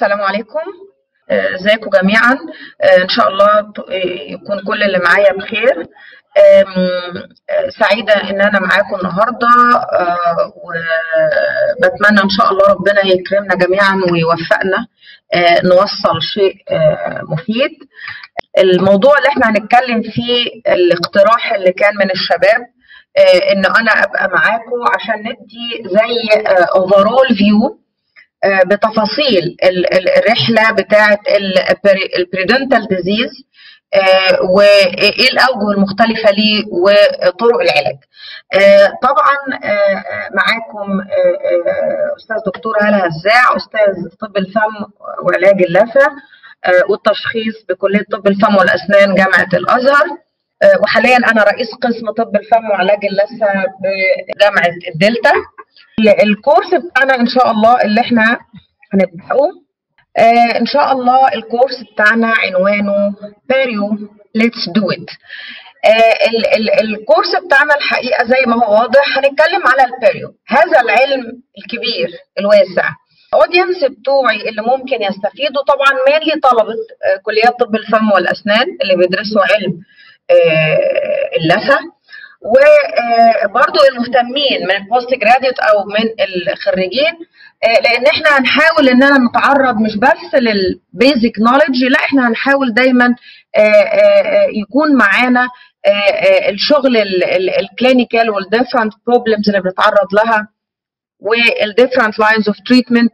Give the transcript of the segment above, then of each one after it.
السلام عليكم آه، ازيكم جميعا آه، ان شاء الله ت- آه، يكون كل اللي معايا بخير آم، آه، سعيدة ان انا معاكم النهاردة آه، وبتمنى ان شاء الله ربنا يكرمنا جميعا ويوفقنا آه، نوصل شيء آه، مفيد الموضوع اللي احنا هنتكلم فيه الاقتراح اللي كان من الشباب آه، ان انا ابقى معاكم عشان ندي زي اوفرول فيو بتفاصيل ال- ال- الرحله بتاعه البريدنتال ديزيز وايه الاوجه المختلفه ليه وطرق العلاج. آه، طبعا آه، آه، معاكم آه، آه، استاذ دكتور هلا هزاع استاذ طب الفم وعلاج اللثه آه، والتشخيص بكليه طب الفم والاسنان جامعه الازهر. آه، وحاليا انا رئيس قسم طب الفم وعلاج اللثه بجامعه الدلتا. ال- الكورس بتاعنا ان شاء الله اللي احنا هنبداه آه ان شاء الله الكورس بتاعنا عنوانه باريو ليتس دو ات الكورس بتاعنا الحقيقه زي ما هو واضح هنتكلم على الباريو هذا العلم الكبير الواسع الاودينس بتوعي اللي ممكن يستفيدوا طبعا مالي طلبه آه، كليات طب الفم والاسنان اللي بيدرسوا علم آه، اللثه وبرضو المهتمين من البوست جراديوت او من الخريجين آه، لان احنا هنحاول اننا نتعرض مش بس للبيزك نوليدج لا احنا هنحاول دايما آه، آه، يكون معانا آه، آه، الشغل الكلينيكال والديفرنت بروبلمز اللي بنتعرض لها والديفرنت لاينز اوف تريتمنت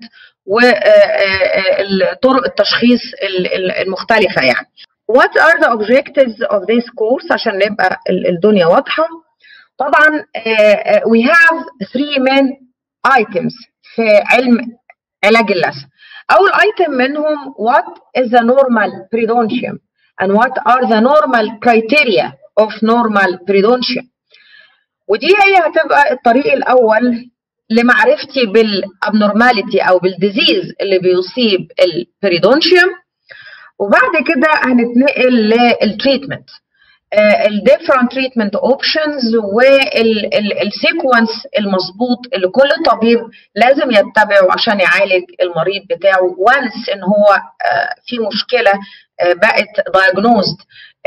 وطرق التشخيص ال- ال- المختلفه يعني. What are the objectives of this course عشان نبقى ال- الدنيا واضحة طبعا آه، آه، we have three main items في علم علاج اللثة أول item منهم what is the normal periodontium and what are the normal criteria of normal periodontium ودي هي هتبقى الطريق الأول لمعرفتي بالابنورماليتي أو بالديزيز اللي بيصيب البريدونشيوم وبعد كده هنتنقل للتريتمنت الديفرنت تريتمنت اوبشنز والسيكونس المظبوط اللي كل طبيب لازم يتبعه عشان يعالج المريض بتاعه وانس ان هو آه، في مشكله آه، بقت دايجنوزد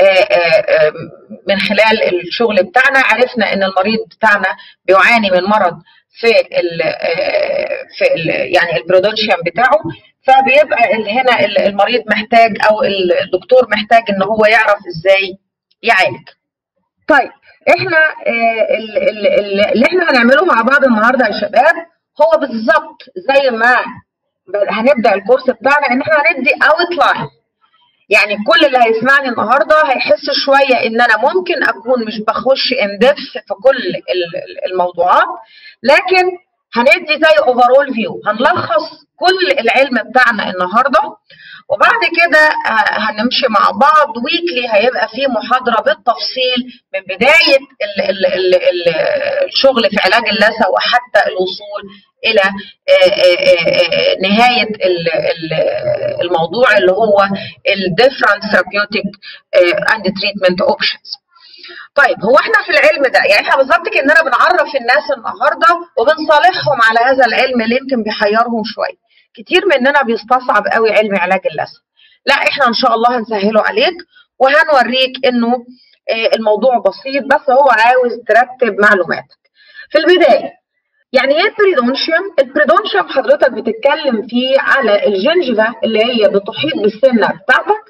من خلال الشغل بتاعنا عرفنا ان المريض بتاعنا بيعاني من مرض في ال في ال يعني البرودونشيوم بتاعه فبيبقى ال- هنا ال- المريض محتاج او الدكتور محتاج ان هو يعرف ازاي يعالج. طيب احنا آه، ال- ال- ال- اللي احنا هنعمله مع بعض النهارده يا شباب هو بالظبط زي ما ب- هنبدا الكورس بتاعنا ان احنا هندي اوت لاين يعني كل اللي هيسمعني النهارده هيحس شويه ان انا ممكن اكون مش بخش ان ديبث في كل ال- ال- الموضوعات لكن هندي زي اوفرول فيو هنلخص كل العلم بتاعنا النهارده وبعد كده آه، هنمشي مع بعض ويكلي هيبقى في محاضره بالتفصيل من بدايه ال ال ال ال الشغل في علاج اللثه وحتى الوصول الى آه، آه، آه، نهايه ال- ال- الموضوع اللي هو الديفرنت ثيرابيوتيك اند تريتمنت اوبشنز طيب هو احنا في العلم ده يعني احنا بالظبط كاننا بنعرف الناس النهارده وبنصالحهم على هذا العلم اللي يمكن بيحيرهم شويه كتير مننا بيستصعب قوي علم علاج اللثه لا احنا ان شاء الله هنسهله عليك وهنوريك انه آه، الموضوع بسيط بس هو عاوز ترتب معلوماتك في البدايه يعني ايه البريدونشيوم؟ البريدونشيوم حضرتك بتتكلم فيه على الجنجفة اللي هي بتحيط بالسنة بتاعتك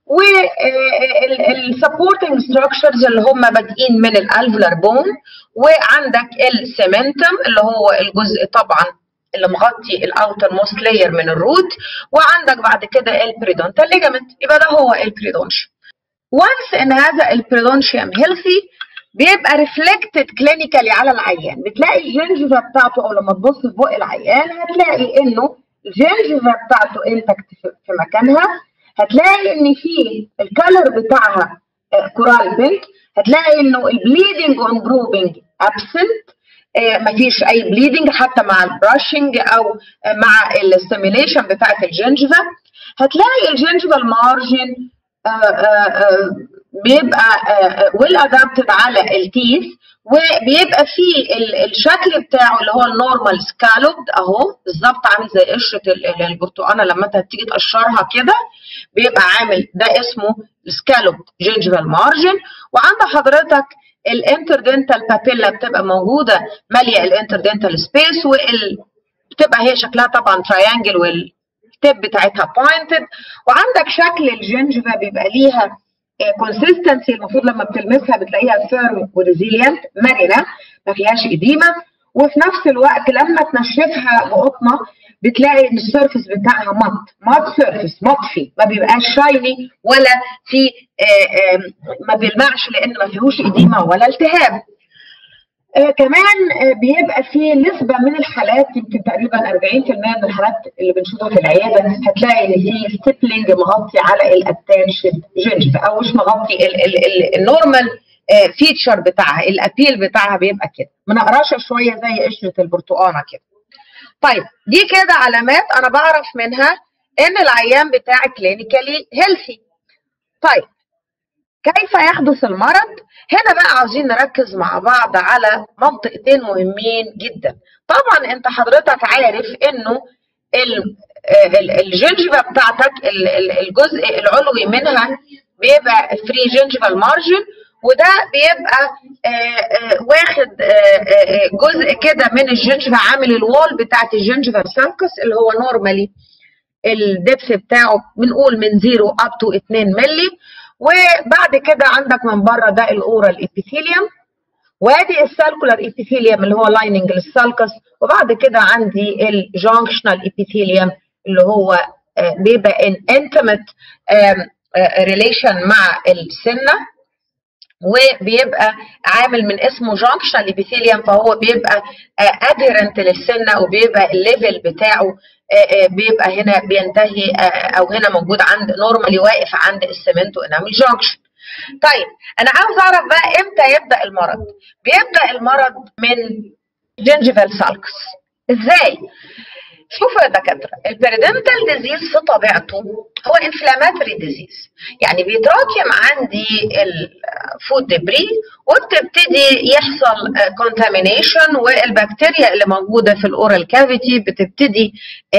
والسبورتنج ستراكشرز اللي هم بادئين من الالفلر بون وعندك السيمنتم اللي هو الجزء طبعا اللي مغطي الاوتر موست لاير من الروت وعندك بعد كده البريدونتال ليجامنت يبقى ده هو البريدونشيوم وانس ان هذا البريدونشيوم هيلثي بيبقى ريفلكتد كلينيكالي على العيان بتلاقي الجنجفه بتاعته او لما تبص في بق العيان هتلاقي انه الجنجفه بتاعته انتكت في مكانها هتلاقي ان في الكالر بتاعها كورال بينك هتلاقي انه البليدنج اون بروبنج ابسنت مفيش اي بليدنج حتى مع البراشنج او آه، مع الستيميليشن بتاعت الجنجفه هتلاقي الجنجفه المارجن بيبقى ويل ادابتد على التيث وبيبقى فيه الشكل بتاعه اللي هو النورمال سكالوبد اهو بالظبط عامل زي قشره البرتقانه لما انت تيجي تقشرها كده بيبقى عامل ده اسمه سكالوبد جينجيفال مارجن وعند حضرتك الانتردنتال بابيلا بتبقى موجوده ماليه الانتردنتال سبيس وال بتبقى هي شكلها طبعا تراينجل والتب بتاعتها بوينتد وعندك شكل الجنجفه بيبقى ليها كونسيستنسي المفروض لما بتلمسها بتلاقيها فيرم وريزيلينت مرنه ما فيهاش اديمه وفي نفس الوقت لما تنشفها بقطنه بتلاقي ان السيرفس بتاعها مط مط سيرفس مطفي ما بيبقاش شايني ولا في آآ آآ ما بيلمعش لان ما فيهوش اديمه ولا التهاب آه كمان آه بيبقى في نسبه من الحالات يمكن تقريبا 40% من الحالات اللي بنشوفها في العياده هتلاقي ان في ستيبلينج مغطي على الاتنشن جنجف او مش مغطي النورمال آه فيتشر بتاعها الابيل بتاعها بيبقى كده منقرشه شويه زي قشره البرتقانه كده. طيب دي كده علامات انا بعرف منها ان العيان بتاعي كلينيكالي هيلثي. طيب كيف يحدث المرض؟ هنا بقى عاوزين نركز مع بعض على منطقتين مهمين جدا. طبعا انت حضرتك عارف انه الجنجفه بتاعتك الجزء العلوي منها بيبقى فري جنجفال مارجن وده بيبقى آآ آآ واخد آآ جزء كده من الجنجفه عامل الوول بتاعت الجنجفال سانكس اللي هو نورمالي الدبس بتاعه بنقول من 0 اب تو 2 مللي وبعد كده عندك من بره ده الاورال ابيثيليوم وادي السالكولار ابيثيليوم اللي هو لايننج للسالكس وبعد كده عندي الجانكشنال ابيثيليوم اللي هو بيبقى ان انتمت ريليشن مع السنه وبيبقى عامل من اسمه جانكشنال ابيثيليوم فهو بيبقى ادهرنت للسنه وبيبقى الليفل بتاعه بيبقى هنا بينتهي او هنا موجود عند نورمالي واقف عند السمنتو انامل جانكشن طيب انا عاوز اعرف بقى امتى يبدا المرض بيبدا المرض من جنجيفال سالكس ازاي شوفوا يا دكاتره البريدنتال ديزيز في طبيعته هو انفلاماتوري ديزيز يعني بيتراكم عندي الفود دبري وبتبتدي يحصل كونتامينيشن والبكتيريا اللي موجوده في الاورال كافيتي بتبتدي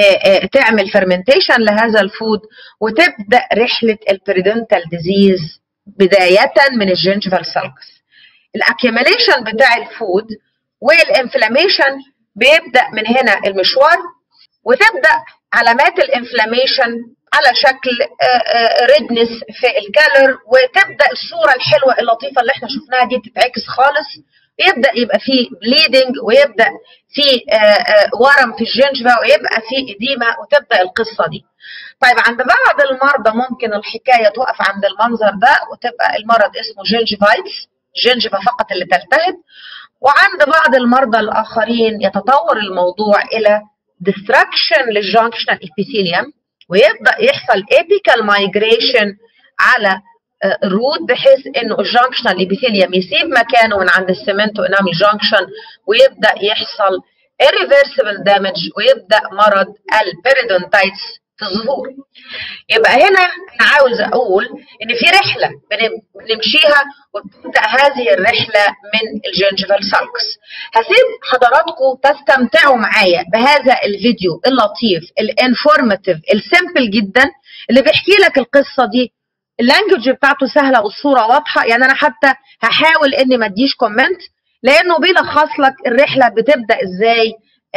تعمل فرمنتيشن لهذا الفود وتبدا رحله البريدنتال ديزيز بدايه من الجنجفال سالكس الاكيوميليشن بتاع الفود والانفلاميشن بيبدا من هنا المشوار وتبدا علامات الانفلاميشن على شكل ريدنس في الكالر وتبدا الصوره الحلوه اللطيفه اللي احنا شفناها دي تتعكس خالص يبدا يبقى في بليدنج ويبدا في ورم في الجنجفه ويبقى في اديمه وتبدا القصه دي. طيب عند بعض المرضى ممكن الحكايه تقف عند المنظر ده وتبقى المرض اسمه جنجفايتس جنجفه فقط اللي تلتهب وعند بعض المرضى الاخرين يتطور الموضوع الى destruction للجانكشنال epithelium ويبدا يحصل apical migration على الروت بحيث انه الجانكشنال epithelium يسيب مكانه من عند السمنتو انامل جانكشن ويبدا يحصل irreversible damage ويبدا مرض البيريدونتايتس في الظهور يبقى هنا انا عاوز اقول ان في رحله بنمشيها وبتبدا هذه الرحله من الجنجفال سالكس هسيب حضراتكم تستمتعوا معايا بهذا الفيديو اللطيف الانفورماتيف السيمبل جدا اللي بيحكي لك القصه دي اللانجوج بتاعته سهله والصوره واضحه يعني انا حتى هحاول اني ما اديش كومنت لانه بيلخص لك الرحله بتبدا ازاي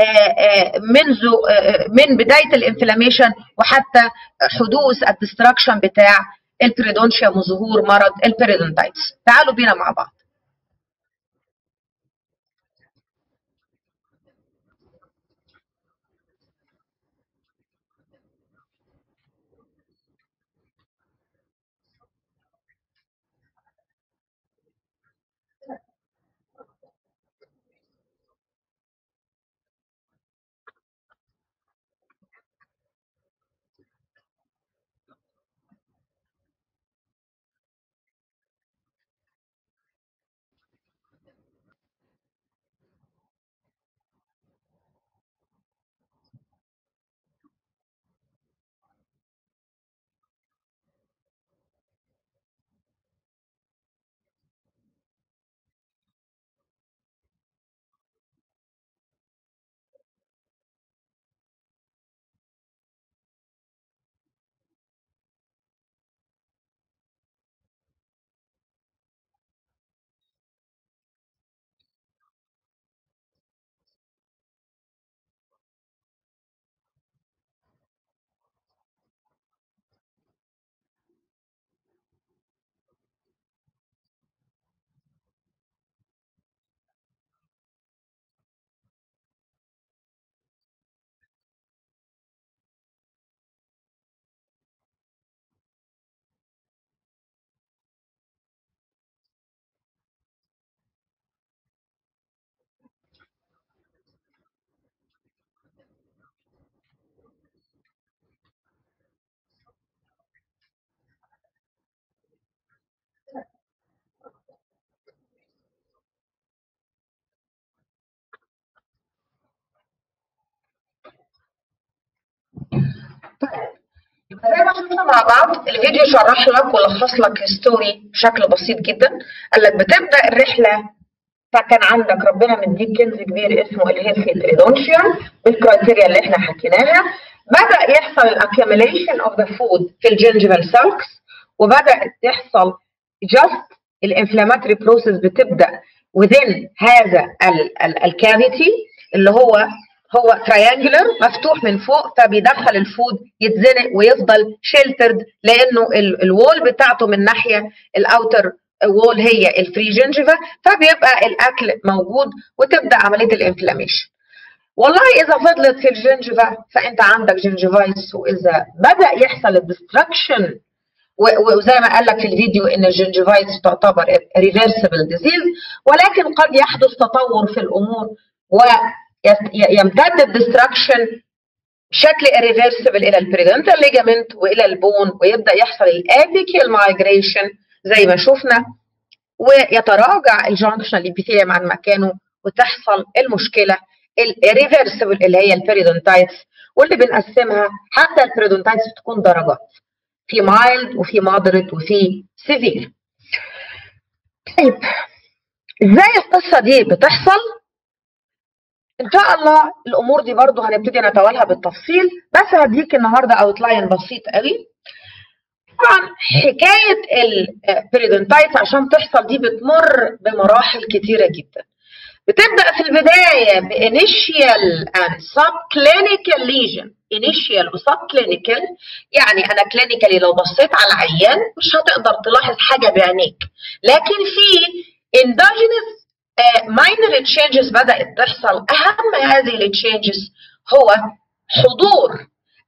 منذ من بدايه الانفلاميشن وحتى حدوث الدستراكشن بتاع البريدونشيوم وظهور مرض البريدونتايتس تعالوا بينا مع بعض شفنا مع بعض الفيديو شرح لك ولخص لك ستوري بشكل بسيط جدا قال لك بتبدا الرحله فكان عندك ربنا مديك كنز كبير اسمه الهيلثي تريدونشيا بالكرايتيريا اللي احنا حكيناها بدا يحصل الاكيوميليشن اوف ذا فود في الجنجفال سيلكس وبدات تحصل جاست الانفلاماتوري بروسيس بتبدا within هذا الكافيتي اللي هو هو تريانجلر مفتوح من فوق فبيدخل الفود يتزنق ويفضل شيلترد لانه الوول بتاعته من ناحيه الاوتر وول هي الفري جنجيفا فبيبقى الاكل موجود وتبدا عمليه الانفلاميشن والله اذا فضلت في الجنجيفا فانت عندك جنجيفايتس واذا بدا يحصل الدستركشن وزي ما قال لك في الفيديو ان الجنجيفايتس تعتبر ريفرسبل ديزيز ولكن قد يحدث تطور في الامور ويمتد الدستركشن بشكل irreversible الى البريدنتال ليجامنت والى البون ويبدا يحصل الابيكيال مايجريشن زي ما شفنا ويتراجع الجانكشنال ابيثيليوم عن مكانه وتحصل المشكله الريفرسبل اللي هي البريدونتايتس واللي بنقسمها حتى البريدونتايتس بتكون درجات في مايلد وفي مودريت وفي سيفير طيب ازاي القصه دي بتحصل ان شاء الله الامور دي برضو هنبتدي نتوالها بالتفصيل بس هديك النهارده اوتلاين بسيط قوي طبعا حكايه البريدونتايتس عشان تحصل دي بتمر بمراحل كتيره جدا بتبدا في البدايه بانيشيال اند سب كلينيكال ليجن انيشيال وسب كلينيكال يعني انا كلينيكالي لو بصيت على العيان مش هتقدر تلاحظ حاجه بعينيك لكن في اندوجينس ماينر تشينجز بدات تحصل اهم هذه التشينجز هو حضور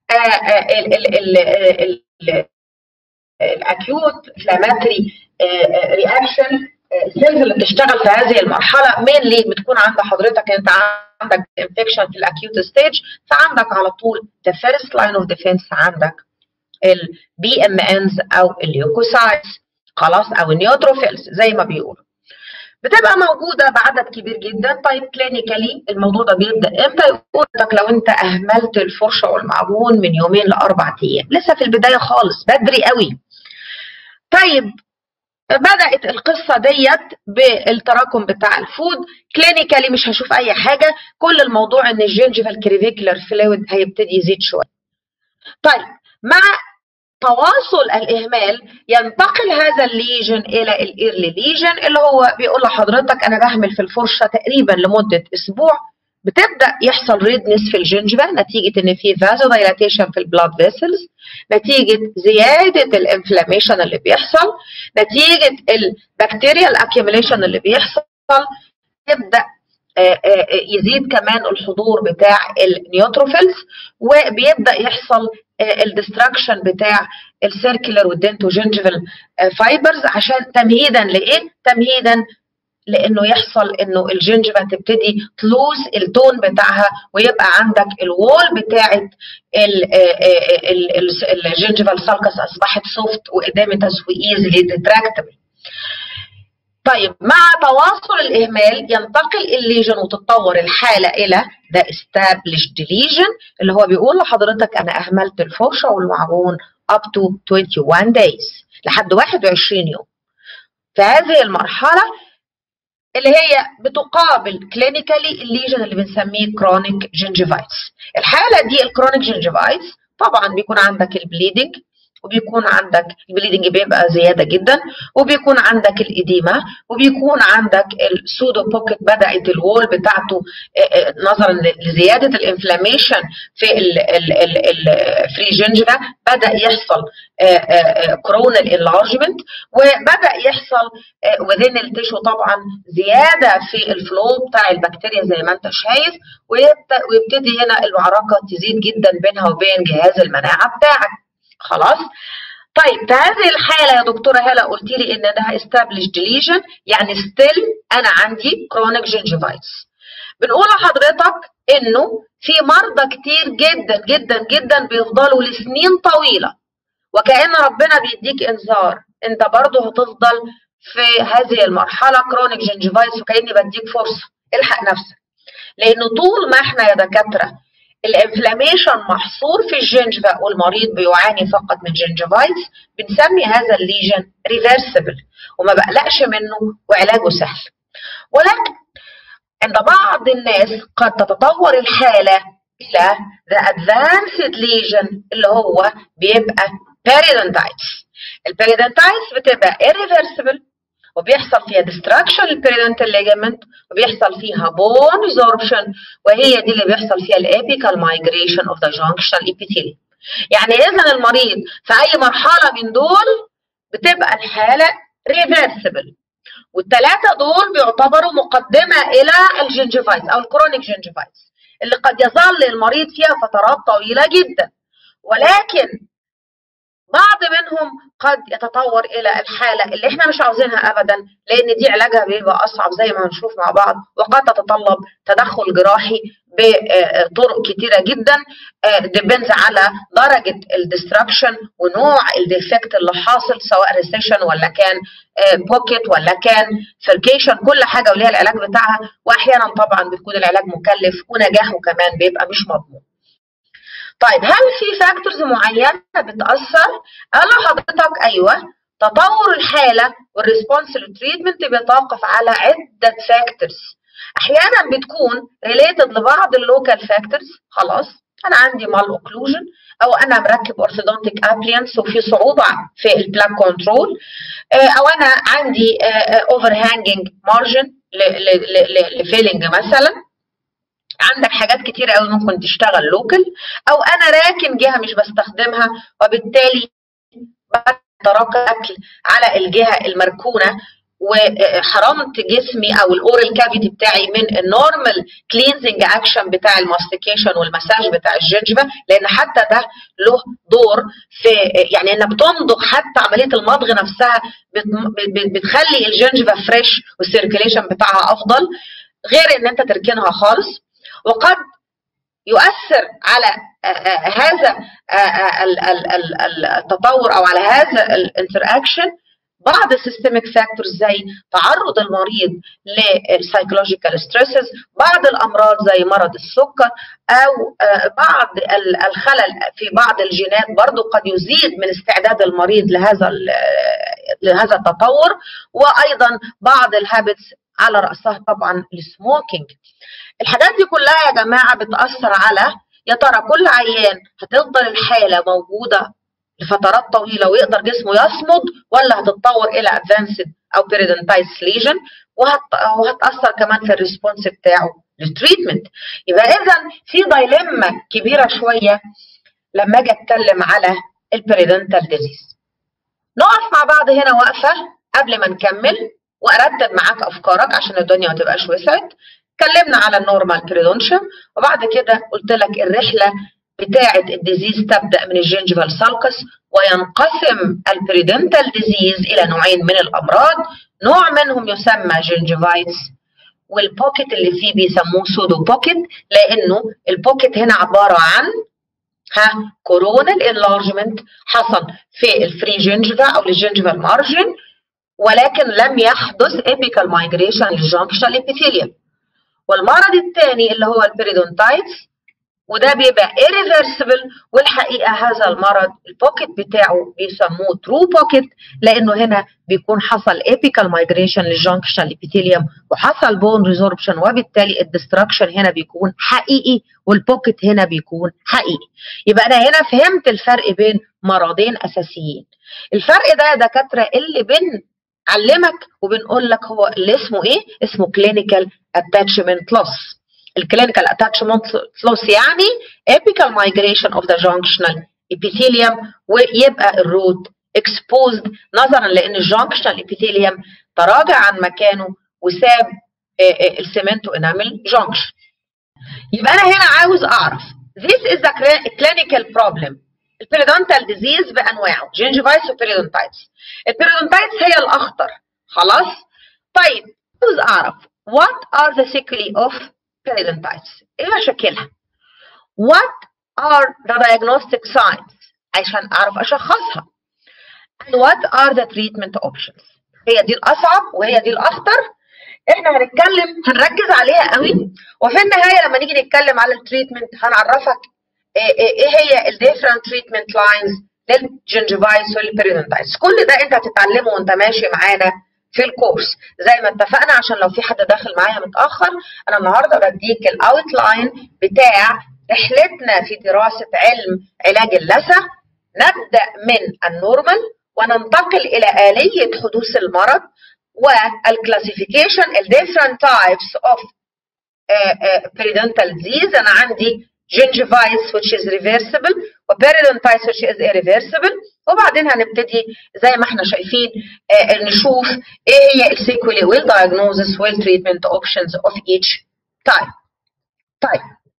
الاكيوت انفلاماتري رياكشن السيلز اللي بتشتغل في هذه المرحله مينلي بتكون عند حضرتك انت عندك انفكشن في الاكيوت ستيج فعندك على طول ذا فيرست لاين اوف ديفense عندك البي ام انز او اليوكوسايتس خلاص او النيوتروفيلز زي ما بيقولوا بتبقى موجوده بعدد كبير جدا طيب كلينيكالي الموضوع ده بيبدا امتى يقول لك لو انت اهملت الفرشه والمعجون من يومين لاربع ايام لسه في البدايه خالص بدري قوي طيب بدات القصه ديت بالتراكم بتاع الفود كلينيكالي مش هشوف اي حاجه كل الموضوع ان الجنجيفال كريفيكولار فلويد هيبتدي يزيد شويه طيب مع تواصل الاهمال ينتقل هذا الليجن الى الايرلي ليجن اللي هو بيقول لحضرتك انا بهمل في الفرشه تقريبا لمده اسبوع بتبدا يحصل ريدنس في الجنجبه نتيجه ان في فازو دايلاتيشن في البلاد فيسلز نتيجه زياده الانفلاميشن اللي بيحصل نتيجه البكتيريا الاكيوميليشن اللي بيحصل يبدا يزيد كمان الحضور بتاع النيوتروفيلز وبيبدا يحصل الدستراكشن بتاع السيركلر والدنتوجنجفال فايبرز عشان تمهيدا لايه؟ تمهيدا لانه يحصل انه الجنجفه تبتدي تلوز التون بتاعها ويبقى عندك الوول بتاعت الجنجفال سالكس اصبحت سوفت وادامتس وايزلي ديتراكتبل طيب مع تواصل الاهمال ينتقل الليجن وتتطور الحاله الى ذا established lesion اللي هو بيقول لحضرتك انا اهملت الفرشه والمعجون up to 21 days لحد 21 يوم في هذه المرحله اللي هي بتقابل كلينيكالي الليجن اللي بنسميه كرونيك جنجيفايتس الحاله دي الكرونيك جنجيفايتس طبعا بيكون عندك البليدنج وبيكون عندك البليدنج بيبقى زياده جدا وبيكون عندك الاديمه وبيكون عندك السودو بوكيت بدات الوول بتاعته نظرا لزياده الانفلاميشن في الفري جنجرا بدا يحصل كورونال انلارجمنت وبدا يحصل وذين التشو طبعا زياده في الفلو بتاع البكتيريا زي ما انت شايف ويبتدي هنا المعركه تزيد جدا بينها وبين جهاز المناعه بتاعك خلاص طيب في هذه الحالة يا دكتورة هلا قلت لي ان ده established lesion يعني ستيل انا عندي chronic gingivitis بنقول لحضرتك انه في مرضى كتير جدا جدا جدا بيفضلوا لسنين طويلة وكأن ربنا بيديك انذار انت برضه هتفضل في هذه المرحلة chronic gingivitis وكأني بديك فرصة الحق نفسك لانه طول ما احنا يا دكاترة الانفلاميشن محصور في الجنجفة والمريض بيعاني فقط من جنجفايتس بنسمي هذا الليجن ريفرسبل وما بقلقش منه وعلاجه سهل ولكن عند بعض الناس قد تتطور الحالة إلى the advanced lesion اللي هو بيبقى periodontitis البيريدنتايتس بتبقى irreversible وبيحصل فيها destruction للبيريدنتال ليجمنت وبيحصل فيها bone resorption وهي دي اللي بيحصل فيها الابيكال migration of the junctional epithelium يعني اذا المريض في اي مرحله من دول بتبقى الحاله reversible والثلاثه دول بيعتبروا مقدمه الى الجنجيفايتس او الكرونيك جنجيفايتس اللي قد يظل المريض فيها فترات طويله جدا ولكن بعض منهم قد يتطور الى الحاله اللي احنا مش عاوزينها ابدا لان دي علاجها بيبقى اصعب زي ما هنشوف مع بعض وقد تتطلب تدخل جراحي بطرق كتيره جدا ديبنز على درجه الديستراكشن ونوع الديفكت اللي حاصل سواء ريسيشن ولا كان بوكيت ولا كان فركيشن كل حاجه وليها العلاج بتاعها واحيانا طبعا بيكون العلاج مكلف ونجاحه كمان بيبقى مش مضمون. طيب هل في فاكتورز معينه بتاثر؟ قال لحضرتك ايوه تطور الحاله والريسبونس للتريتمنت بيتوقف على عده فاكتورز احيانا بتكون ريليتد لبعض اللوكال فاكتورز خلاص انا عندي مال اوكلوجن او انا مركب اورثودونتيك ابليانس وفي صعوبه في البلاك كنترول او انا عندي اوفر هانجنج مارجن لفيلنج مثلا عندك حاجات كتير قوي ممكن تشتغل لوكال او انا راكن جهه مش بستخدمها وبالتالي تراكم اكل على الجهه المركونه وحرمت جسمي او الاورال كافيتي بتاعي من النورمال كلينزنج اكشن بتاع الماستيكيشن والمساج بتاع الجنجبه لان حتى ده له دور في يعني انك تمضغ حتى عمليه المضغ نفسها بتخلي الجنجبه فريش والسيركيليشن بتاعها افضل غير ان انت تركنها خالص وقد يؤثر على هذا التطور او على هذا الانتراكشن بعض السيستميك فاكتورز زي تعرض المريض للسايكولوجيكال ستريسز بعض الامراض زي مرض السكر او بعض الخلل في بعض الجينات برضو قد يزيد من استعداد المريض لهذا لهذا التطور وايضا بعض الهابتس على راسها طبعا السموكينج الحاجات دي كلها يا جماعه بتاثر على يا ترى كل عيان هتفضل الحاله موجوده لفترات طويله ويقدر جسمه يصمد ولا هتتطور الى ادفانسد او بيريدنتايز ليجن وهت... وهتاثر كمان في الريسبونس بتاعه للتريتمنت يبقى اذا في دايلما كبيره شويه لما اجي اتكلم على البيريدنتال ديزيز نقف مع بعض هنا وقفه قبل ما نكمل وارتب معاك افكارك عشان الدنيا ما تبقاش وسعت اتكلمنا على النورمال بريدونشن وبعد كده قلت لك الرحله بتاعه الديزيز تبدا من الجنجفال سالكس وينقسم البريدنتال ديزيز الى نوعين من الامراض نوع منهم يسمى جنجفايتس والبوكيت اللي فيه بيسموه سودو بوكيت لانه البوكيت هنا عباره عن ها كورونال انلارجمنت حصل في الفري جنجفا او الجنجفال مارجن ولكن لم يحدث ابيكال مايجريشن للجنكشنال ابيثيليوم والمرض الثاني اللي هو البيريدونتايتس وده بيبقى irreversible والحقيقه هذا المرض البوكيت بتاعه بيسموه ترو بوكيت لانه هنا بيكون حصل apical migration للجنكشن epithelium وحصل بون ريزوربشن وبالتالي الدستركشن هنا بيكون حقيقي والبوكيت هنا بيكون حقيقي يبقى انا هنا فهمت الفرق بين مرضين اساسيين الفرق ده يا دكاتره اللي بين علمك وبنقول لك هو اللي اسمه ايه اسمه clinical attachment loss الكلينيكال اتاتشمنت لوس يعني apical migration of the junctional epithelium ويبقى الروت exposed نظرا لان الجنكشنال epithelium تراجع عن مكانه وساب السيمنتو انامل جنكشن يبقى انا هنا عاوز اعرف this is the clinical problem البيريدونتال ديزيز بانواعه جينجيفايتس وبيريدونتايتس البيريدونتايتس هي الاخطر خلاص طيب عاوز اعرف what are the sequelae of periodontitis ايه مشاكلها what are the diagnostic signs عشان اعرف اشخصها and what are the treatment options هي دي الاصعب وهي دي الاخطر احنا هنتكلم هنركز عليها قوي وفي النهايه لما نيجي نتكلم على التريتمنت هنعرفك ايه هي الديفرنت تريتمنت لاينز للجنجيفايتس والبيريدونتايتس كل ده انت هتتعلمه وانت ماشي معانا في الكورس زي ما اتفقنا عشان لو في حد داخل معايا متاخر انا النهارده بديك الاوت لاين بتاع رحلتنا في دراسه علم علاج اللثه نبدا من النورمال وننتقل الى اليه حدوث المرض والكلاسيفيكيشن الديفرنت تايبس اوف periodontal disease انا عندي gingivitis which is reversible وبيريدونتايتس which is irreversible وبعدين هنبتدي زي ما احنا شايفين آه نشوف ايه هي السيكولي والدايجنوزس والتريتمنت اوبشنز اوف each type. طيب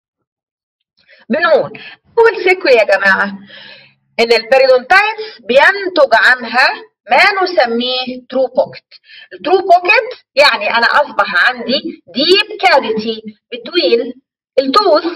بنقول اول سيكولي يا جماعه ان البيريدونتايتس بينتج عنها ما نسميه ترو بوكيت الترو بوكيت يعني انا اصبح عندي ديب كافيتي بتوين التوث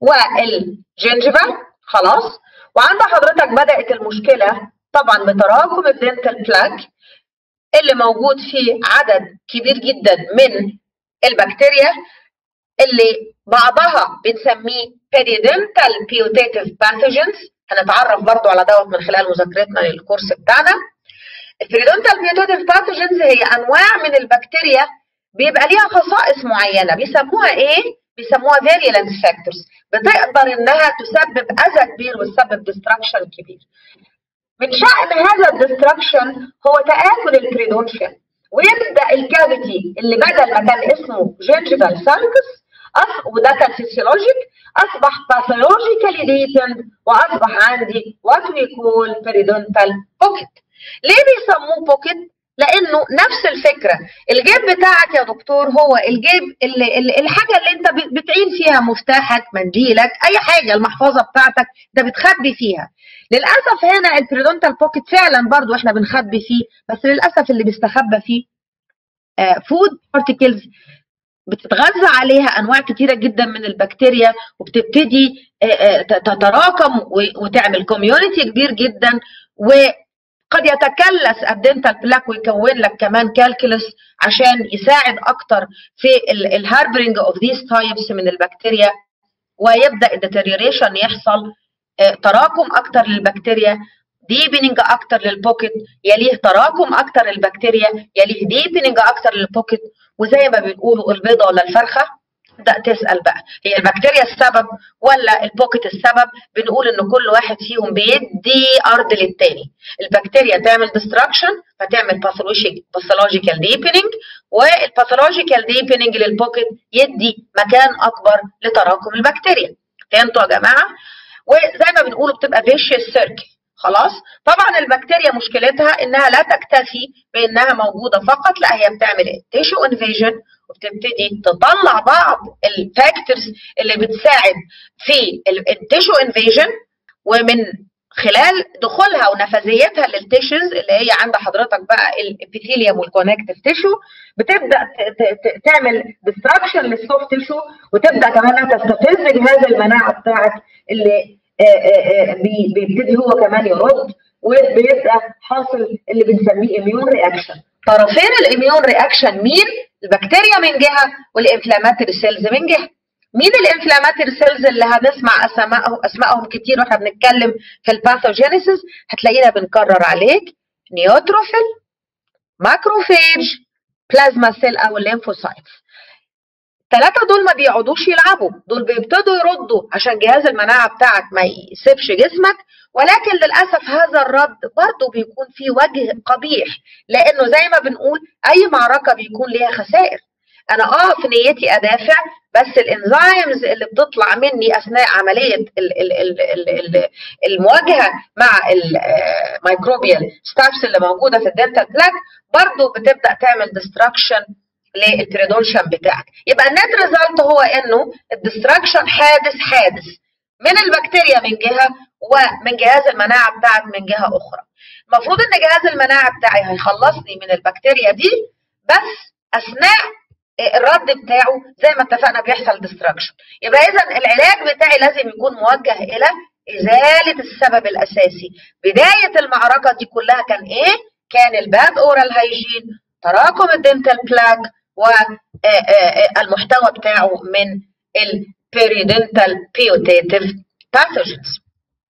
والجنجفة خلاص وعند حضرتك بدأت المشكلة طبعا بتراكم الدنتال بلاك اللي موجود فيه عدد كبير جدا من البكتيريا اللي بعضها بنسميه periodontal putative pathogens هنتعرف برضو على دوت من خلال مذاكرتنا للكورس بتاعنا البريدونتال بيوتيف باثوجنز هي انواع من البكتيريا بيبقى ليها خصائص معينه بيسموها ايه؟ بيسموها فيريلانس فاكتورز بتقدر انها تسبب اذى كبير وتسبب ديستراكشن كبير. من شأن هذا الديستراكشن هو تآكل البريدونشن ويبدا الكافيتي اللي بدل ما كان اسمه جينجيفال سانكس وده كان فيسيولوجيك اصبح باثولوجيكالي ليتند واصبح عندي وات وي كول بريدونتال بوكيت. ليه بيسموه بوكيت؟ لانه نفس الفكره الجيب بتاعك يا دكتور هو الجيب اللي, اللي الحاجه اللي انت بتعين فيها مفتاحك منديلك اي حاجه المحفظه بتاعتك انت بتخبي فيها للاسف هنا البريدونتال بوكيت فعلا برضو احنا بنخبي فيه بس للاسف اللي بيستخبى فيه فود بارتيكلز بتتغذى عليها انواع كتيره جدا من البكتيريا وبتبتدي تتراكم وتعمل كوميونتي كبير جدا و قد يتكلس الدنتال بلاك ويكون لك كمان كالكولس عشان يساعد اكتر في الهاربرنج اوف ذيس تايبس من البكتيريا ويبدا الديتيريوريشن يحصل تراكم اكتر للبكتيريا ديبننج اكتر للبوكيت يليه تراكم اكتر للبكتيريا يليه ديبننج اكتر للبوكيت وزي ما بنقولوا البيضه ولا الفرخه تبدا تسال بقى هي البكتيريا السبب ولا البوكيت السبب بنقول ان كل واحد فيهم بيدي ارض للتاني البكتيريا تعمل ديستراكشن فتعمل باثولوجيكال ديبننج والباثولوجيكال ديبننج للبوكيت يدي مكان اكبر لتراكم البكتيريا فهمتوا يا جماعه وزي ما بنقول بتبقى فيشيس سيركل خلاص طبعا البكتيريا مشكلتها انها لا تكتفي بانها موجوده فقط لا هي بتعمل تيشو انفيجن وبتبتدي تطلع بعض الفاكتورز اللي بتساعد في التيشو انفيجن ومن خلال دخولها ونفاذيتها للتيشوز اللي هي عند حضرتك بقى الابيثيليوم والكونكتيف تيشو بتبدا تعمل ديستراكشن للسوفت تيشو وتبدا كمان تستفز جهاز المناعه بتاعك اللي بيبتدي هو كمان يرد وبيبقى حاصل اللي بنسميه اميون رياكشن طرفين الاميون رياكشن مين؟ البكتيريا من جهه والانفلاماتوري سيلز من جهه. مين الانفلاماتوري سيلز اللي هنسمع اسمائهم اسمائهم كتير واحنا بنتكلم في الباثوجينيسيس هتلاقينا بنكرر عليك نيوتروفيل ماكروفيج بلازما سيل او الليمفوسايتس. الثلاثة دول ما بيقعدوش يلعبوا دول بيبتدوا يردوا عشان جهاز المناعة بتاعك ما يسيبش جسمك ولكن للأسف هذا الرد برضه بيكون فيه وجه قبيح لأنه زي ما بنقول أي معركة بيكون ليها خسائر أنا أه في نيتي أدافع بس الانزيمز اللي بتطلع مني أثناء عملية ال ال ال ال ال المواجهة مع الميكروبيال ستافس اللي موجودة في الدنتال بلاك برضه بتبدأ تعمل ديستراكشن للبريدونشن بتاعك يبقى النت ريزلت هو انه الديستراكشن حادث حادث من البكتيريا من جهه ومن جهاز المناعه بتاعك من جهه اخرى المفروض ان جهاز المناعه بتاعي هيخلصني من البكتيريا دي بس اثناء الرد بتاعه زي ما اتفقنا بيحصل ديستراكشن يبقى اذا العلاج بتاعي لازم يكون موجه الى ازاله السبب الاساسي بدايه المعركه دي كلها كان ايه كان الباد اورال هايجين تراكم الدنتال بلاك والمحتوى بتاعه من البيريدنتال بيوتيتيف باثوجينز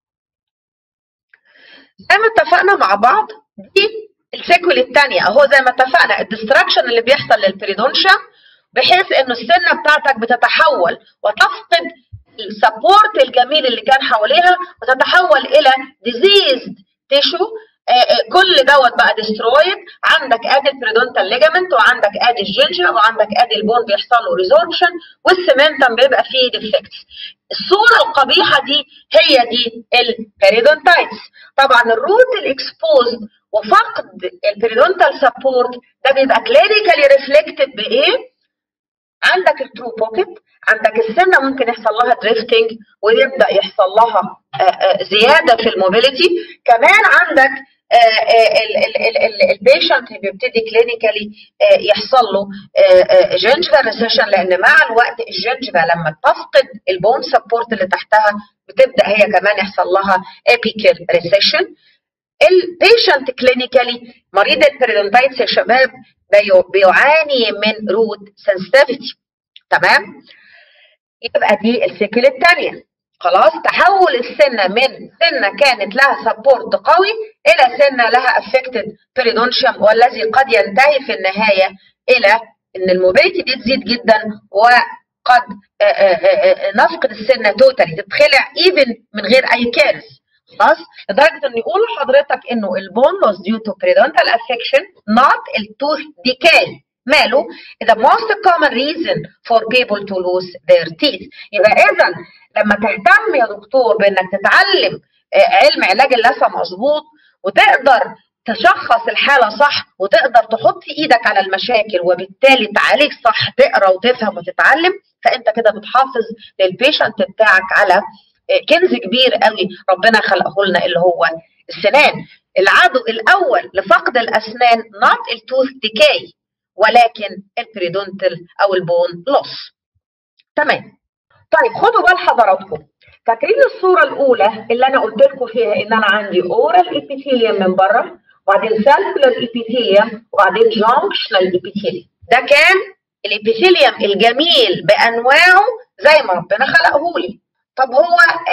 زي ما اتفقنا مع بعض دي السيكول الثانيه اهو زي ما اتفقنا الدستراكشن اللي بيحصل للبريدونشا بحيث انه السنه بتاعتك بتتحول وتفقد السبورت الجميل اللي كان حواليها وتتحول الى ديزيزد تيشو كل دوت بقى ديسترويد عندك ادي البريدونتال ليجامنت وعندك ادي الجنجا وعندك ادي البون بيحصل له ريزوربشن والسيمنتم بيبقى فيه ديفكتس الصوره القبيحه دي هي دي البريدونتايتس طبعا الروت الاكسبوزد وفقد البريدونتال سبورت ده بيبقى كلينيكالي ريفلكتد بايه؟ عندك الترو بوكيت عندك السنه ممكن يحصل لها دريفتنج ويبدا يحصل لها زياده في الموبيليتي كمان عندك البيشنت بيبتدي كلينيكالي يحصل له جنجفا ريسيشن لان مع الوقت الجنجفا لما تفقد البون سبورت اللي تحتها بتبدا هي كمان يحصل لها ابيكال ريسيشن البيشنت كلينيكالي مريض البريدونتايتس يا شباب بيعاني من روت سنسيتيفيتي تمام يبقى دي السيكل الثانيه خلاص تحول السنه من سنه كانت لها سبورت قوي الى سنه لها افكتد بريدونشيوم والذي قد ينتهي في النهايه الى ان الموبيليتي دي تزيد جدا وقد نفقد السنه توتالي تتخلع ايفن من غير اي كارث خلاص لدرجه ان يقول لحضرتك انه البون لوس ديو تو بريدونتال افكشن نوت التوث ديكاي ماله the most common reason for people to lose their teeth يبقى اذا لما تهتم يا دكتور بانك تتعلم علم علاج اللثه مظبوط وتقدر تشخص الحالة صح وتقدر تحط ايدك على المشاكل وبالتالي تعالج صح تقرا وتفهم وتتعلم فانت كده بتحافظ للبيشنت بتاعك على كنز كبير قوي ربنا خلقه لنا اللي هو السنان العدو الاول لفقد الاسنان not التوث ديكاي ولكن البريدونتال او البون لوس تمام طيب خدوا بال حضراتكم فاكرين الصوره الاولى اللي انا قلت لكم فيها ان انا عندي اورال ايبيثيليوم من بره وبعدين سيركولار ايبيثيليوم وبعدين جانكشنال ايبيثيليوم ده كان الابيثيليوم الجميل بانواعه زي ما ربنا خلقه لي طب هو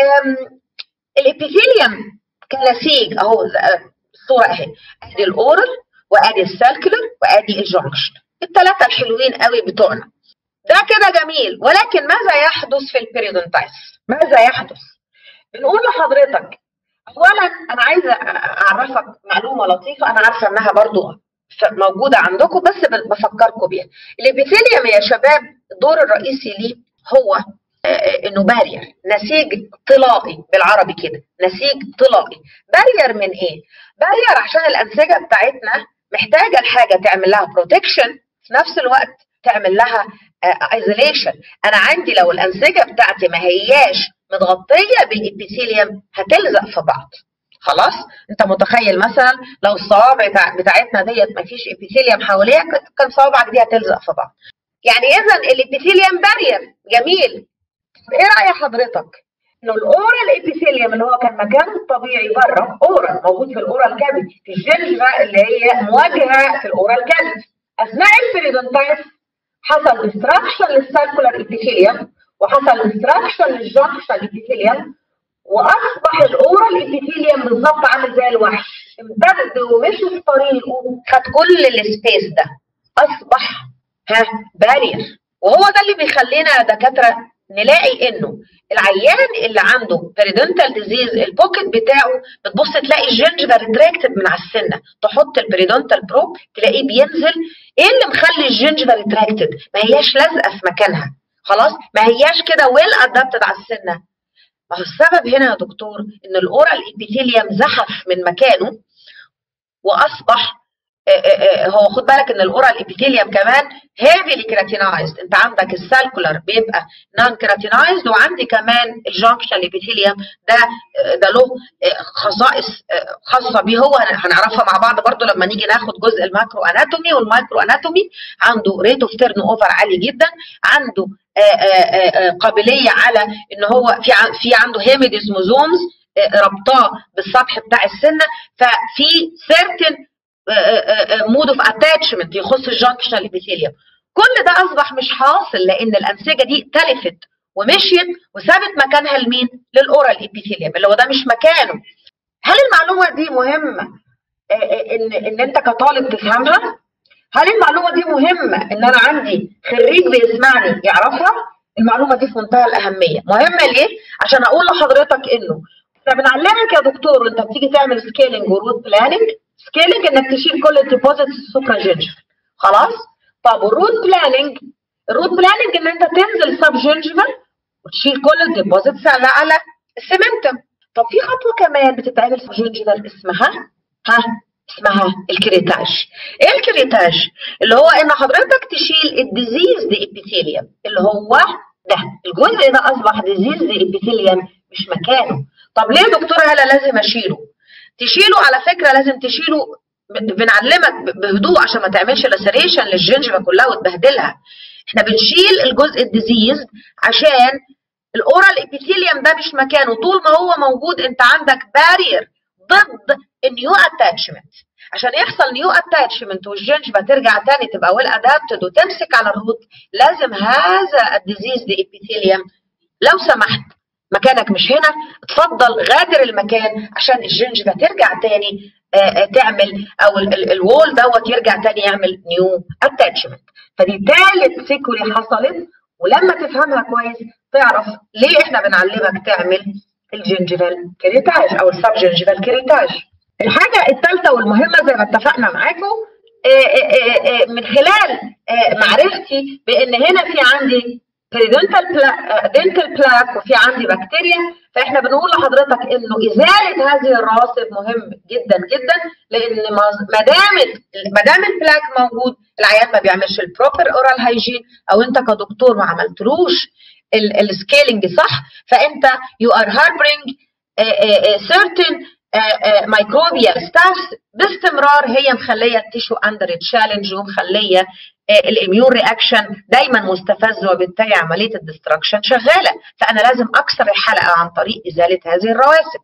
الابيثيليوم كنسيج اهو الصوره اهي ادي الاورال وادي السيركولر وادي الجانكشن الثلاثه الحلوين قوي بتوعنا ده كده جميل ولكن ماذا يحدث في البيريدونتايس ماذا يحدث بنقول لحضرتك اولا انا عايزه اعرفك معلومه لطيفه انا عارفه انها برضو موجوده عندكم بس بفكركم بيها الابيثيليوم يا شباب الدور الرئيسي ليه هو انه بارير نسيج طلائي بالعربي كده نسيج طلائي بارير من ايه بارير عشان الانسجه بتاعتنا محتاجه الحاجه تعمل لها بروتكشن في نفس الوقت تعمل لها ايزوليشن انا عندي لو الانسجه بتاعتي ما هياش متغطيه بالابيثيليوم هتلزق في بعض خلاص انت متخيل مثلا لو الصوابع بتاعتنا ديت ما فيش ابيثيليوم حواليها كان صوابعك دي هتلزق في بعض يعني اذا الابيثيليوم بارير جميل ايه راي حضرتك انه الاورال ابيثيليوم اللي هو كان مكانه الطبيعي بره اورال موجود في الاورال كافيتي في الجنجفه اللي هي مواجهه في الاورال كافيتي اثناء البريدونتايتس حصل ديستراكشن للسيركولار ابيثيليوم وحصل ديستراكشن للجانكشن ابيثيليوم واصبح الاورال ابيثيليوم بالظبط عامل زي الوحش امتد ومشي في طريقه خد كل السبيس ده اصبح ها بارير وهو ده اللي بيخلينا دكاتره نلاقي انه العيان اللي عنده بريدنتال ديزيز البوكيت بتاعه بتبص تلاقي الجنجفا ريتراكتد من على السنه تحط البريدنتال بروب تلاقيه بينزل ايه اللي مخلي الجنجفا ريتراكتد ما هياش لازقه في مكانها خلاص ما هياش كده ويل ادابتد على السنه ما هو السبب هنا يا دكتور ان الاورال ابيثيليوم زحف من مكانه واصبح هو خد بالك ان الاورال ابيثيليوم كمان هيفيلي كراتينايزد انت عندك السالكولار بيبقى نون كراتينايزد وعندي كمان الجانكشن ابيثيليوم ده ده له خصائص خاصه بيه هو هنعرفها مع بعض برضو لما نيجي ناخد جزء الماكرو اناتومي والمايكرو اناتومي عنده ريت اوف تيرن اوفر عالي جدا عنده قابليه على ان هو في في عنده هيميديزموزومز ربطاه بالسطح بتاع السنه ففي سيرتن مود اوف اتاتشمنت يخص الجانكشنال ابيثيليوم كل ده اصبح مش حاصل لان الانسجه دي تلفت ومشيت وسابت مكانها لمين؟ للاورال ابيثيليوم اللي هو ده مش مكانه. هل المعلومه دي مهمه ان ان انت كطالب تفهمها؟ هل المعلومه دي مهمه ان انا عندي خريج بيسمعني يعرفها؟ المعلومه دي في منتهى الاهميه، مهمه ليه؟ عشان اقول لحضرتك انه احنا بنعلمك يا دكتور وانت بتيجي تعمل سكيلنج وروت بلاننج، سكيلنج انك تشيل كل الديبوزيتس السوبرا جينجر خلاص؟ طب والروت بلاننج الروت بلاننج ان انت تنزل سب جينجفال وتشيل كل الديبوزيتس على على السيمنتم طب في خطوه كمان بتتعمل في جينجفال اسمها ها اسمها الكريتاج ايه الكريتاج اللي هو ان حضرتك تشيل الديزيز دي ابيثيليوم اللي هو ده الجزء ده اصبح ديزيز دي ابيثيليوم مش مكانه طب ليه دكتوره هلا لازم اشيله تشيله على فكره لازم تشيله بنعلمك بهدوء عشان ما تعملش لاسريشن للجنجفه كلها وتبهدلها احنا بنشيل الجزء الديزيز عشان الاورال ابيثيليوم ده مش مكانه طول ما هو موجود انت عندك بارير ضد النيو اتاتشمنت عشان يحصل نيو اتاتشمنت والجنجفه ترجع تاني تبقى ويل ادابتد وتمسك على الروت لازم هذا الديزيز دي ابيثيليوم لو سمحت مكانك مش هنا اتفضل غادر المكان عشان الجنجفه ترجع تاني آآ تعمل او الوول دوت يرجع تاني يعمل نيو اتاتشمنت فدي ثالث سيكولي حصلت ولما تفهمها كويس تعرف ليه احنا بنعلمك تعمل الجنجفال كريتاج او السب جنجفال كريتاج الحاجه الثالثه والمهمه زي ما اتفقنا معاكم من خلال معرفتي بان هنا في عندي بريدنتال بلا... دنتال بلاك وفي عندي بكتيريا فاحنا بنقول لحضرتك انه ازاله هذه الرواسب مهم جدا جدا لان ما دام ما دام البلاك موجود العيان ما بيعملش البروبر اورال هايجين او انت كدكتور ما عملتلوش السكيلنج صح فانت يو ار هاربرينج certain مايكروبيال ستافز باستمرار هي مخليه التيشو اندر تشالنج ومخليه الاميون رياكشن دايما مستفز وبالتالي عمليه الدستركشن شغاله فانا لازم اكسر الحلقه عن طريق ازاله هذه الرواسب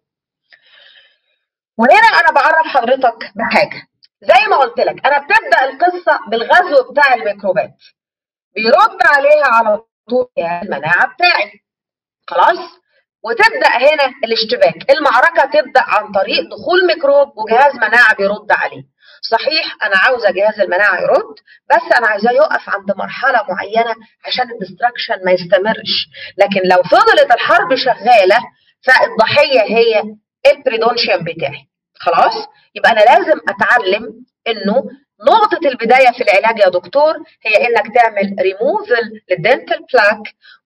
وهنا انا بعرف حضرتك بحاجه زي ما قلت لك انا بتبدا القصه بالغزو بتاع الميكروبات بيرد عليها على طول المناعه بتاعي خلاص وتبدا هنا الاشتباك المعركه تبدا عن طريق دخول ميكروب وجهاز مناعه بيرد عليه صحيح انا عاوزه جهاز المناعه يرد بس انا عايزاه يقف عند مرحله معينه عشان الدستركشن ما يستمرش لكن لو فضلت الحرب شغاله فالضحيه هي البريدونشيوم بتاعي خلاص يبقى انا لازم اتعلم انه نقطة البداية في العلاج يا دكتور هي انك تعمل ريموفل للدنتال بلاك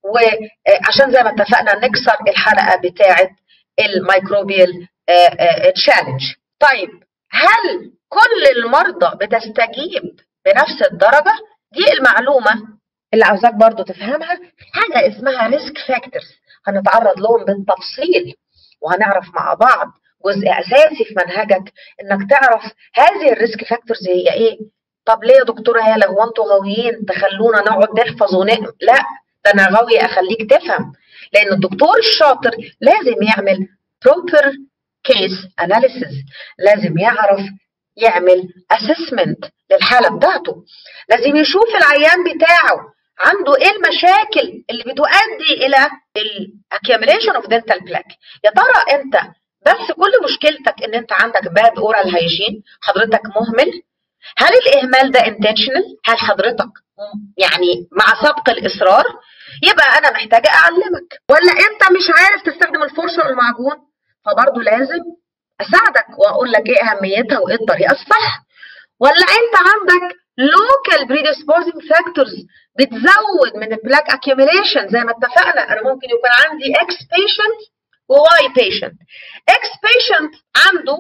وعشان زي ما اتفقنا نكسر الحلقة بتاعة الميكروبيال تشالنج طيب هل كل المرضى بتستجيب بنفس الدرجة دي المعلومة اللي عاوزاك برضو تفهمها حاجة اسمها ريسك فاكتورز هنتعرض لهم بالتفصيل وهنعرف مع بعض جزء اساسي في منهجك انك تعرف هذه الريسك فاكتورز هي ايه طب ليه يا دكتوره هاله هو انتوا غاويين تخلونا نقعد نحفظ ونقم لا ده انا غاوي اخليك تفهم لان الدكتور الشاطر لازم يعمل proper case analysis لازم يعرف يعمل assessment للحاله بتاعته لازم يشوف العيان بتاعه عنده ايه المشاكل اللي بتؤدي الى accumulation of dental plaque يا ترى انت بس كل مشكلتك ان انت عندك باد اورال هايجين حضرتك مهمل هل الاهمال ده intentional هل حضرتك يعني مع سبق الاصرار يبقى انا محتاجه اعلمك ولا انت مش عارف تستخدم الفرشه والمعجون فبرضه لازم اساعدك واقول لك ايه اهميتها وايه الطريقه الصح ولا انت عندك local predisposing factors بتزود من البلاك accumulation زي ما اتفقنا انا ممكن يكون عندي X patient وواي بيشنت اكس بيشنت عنده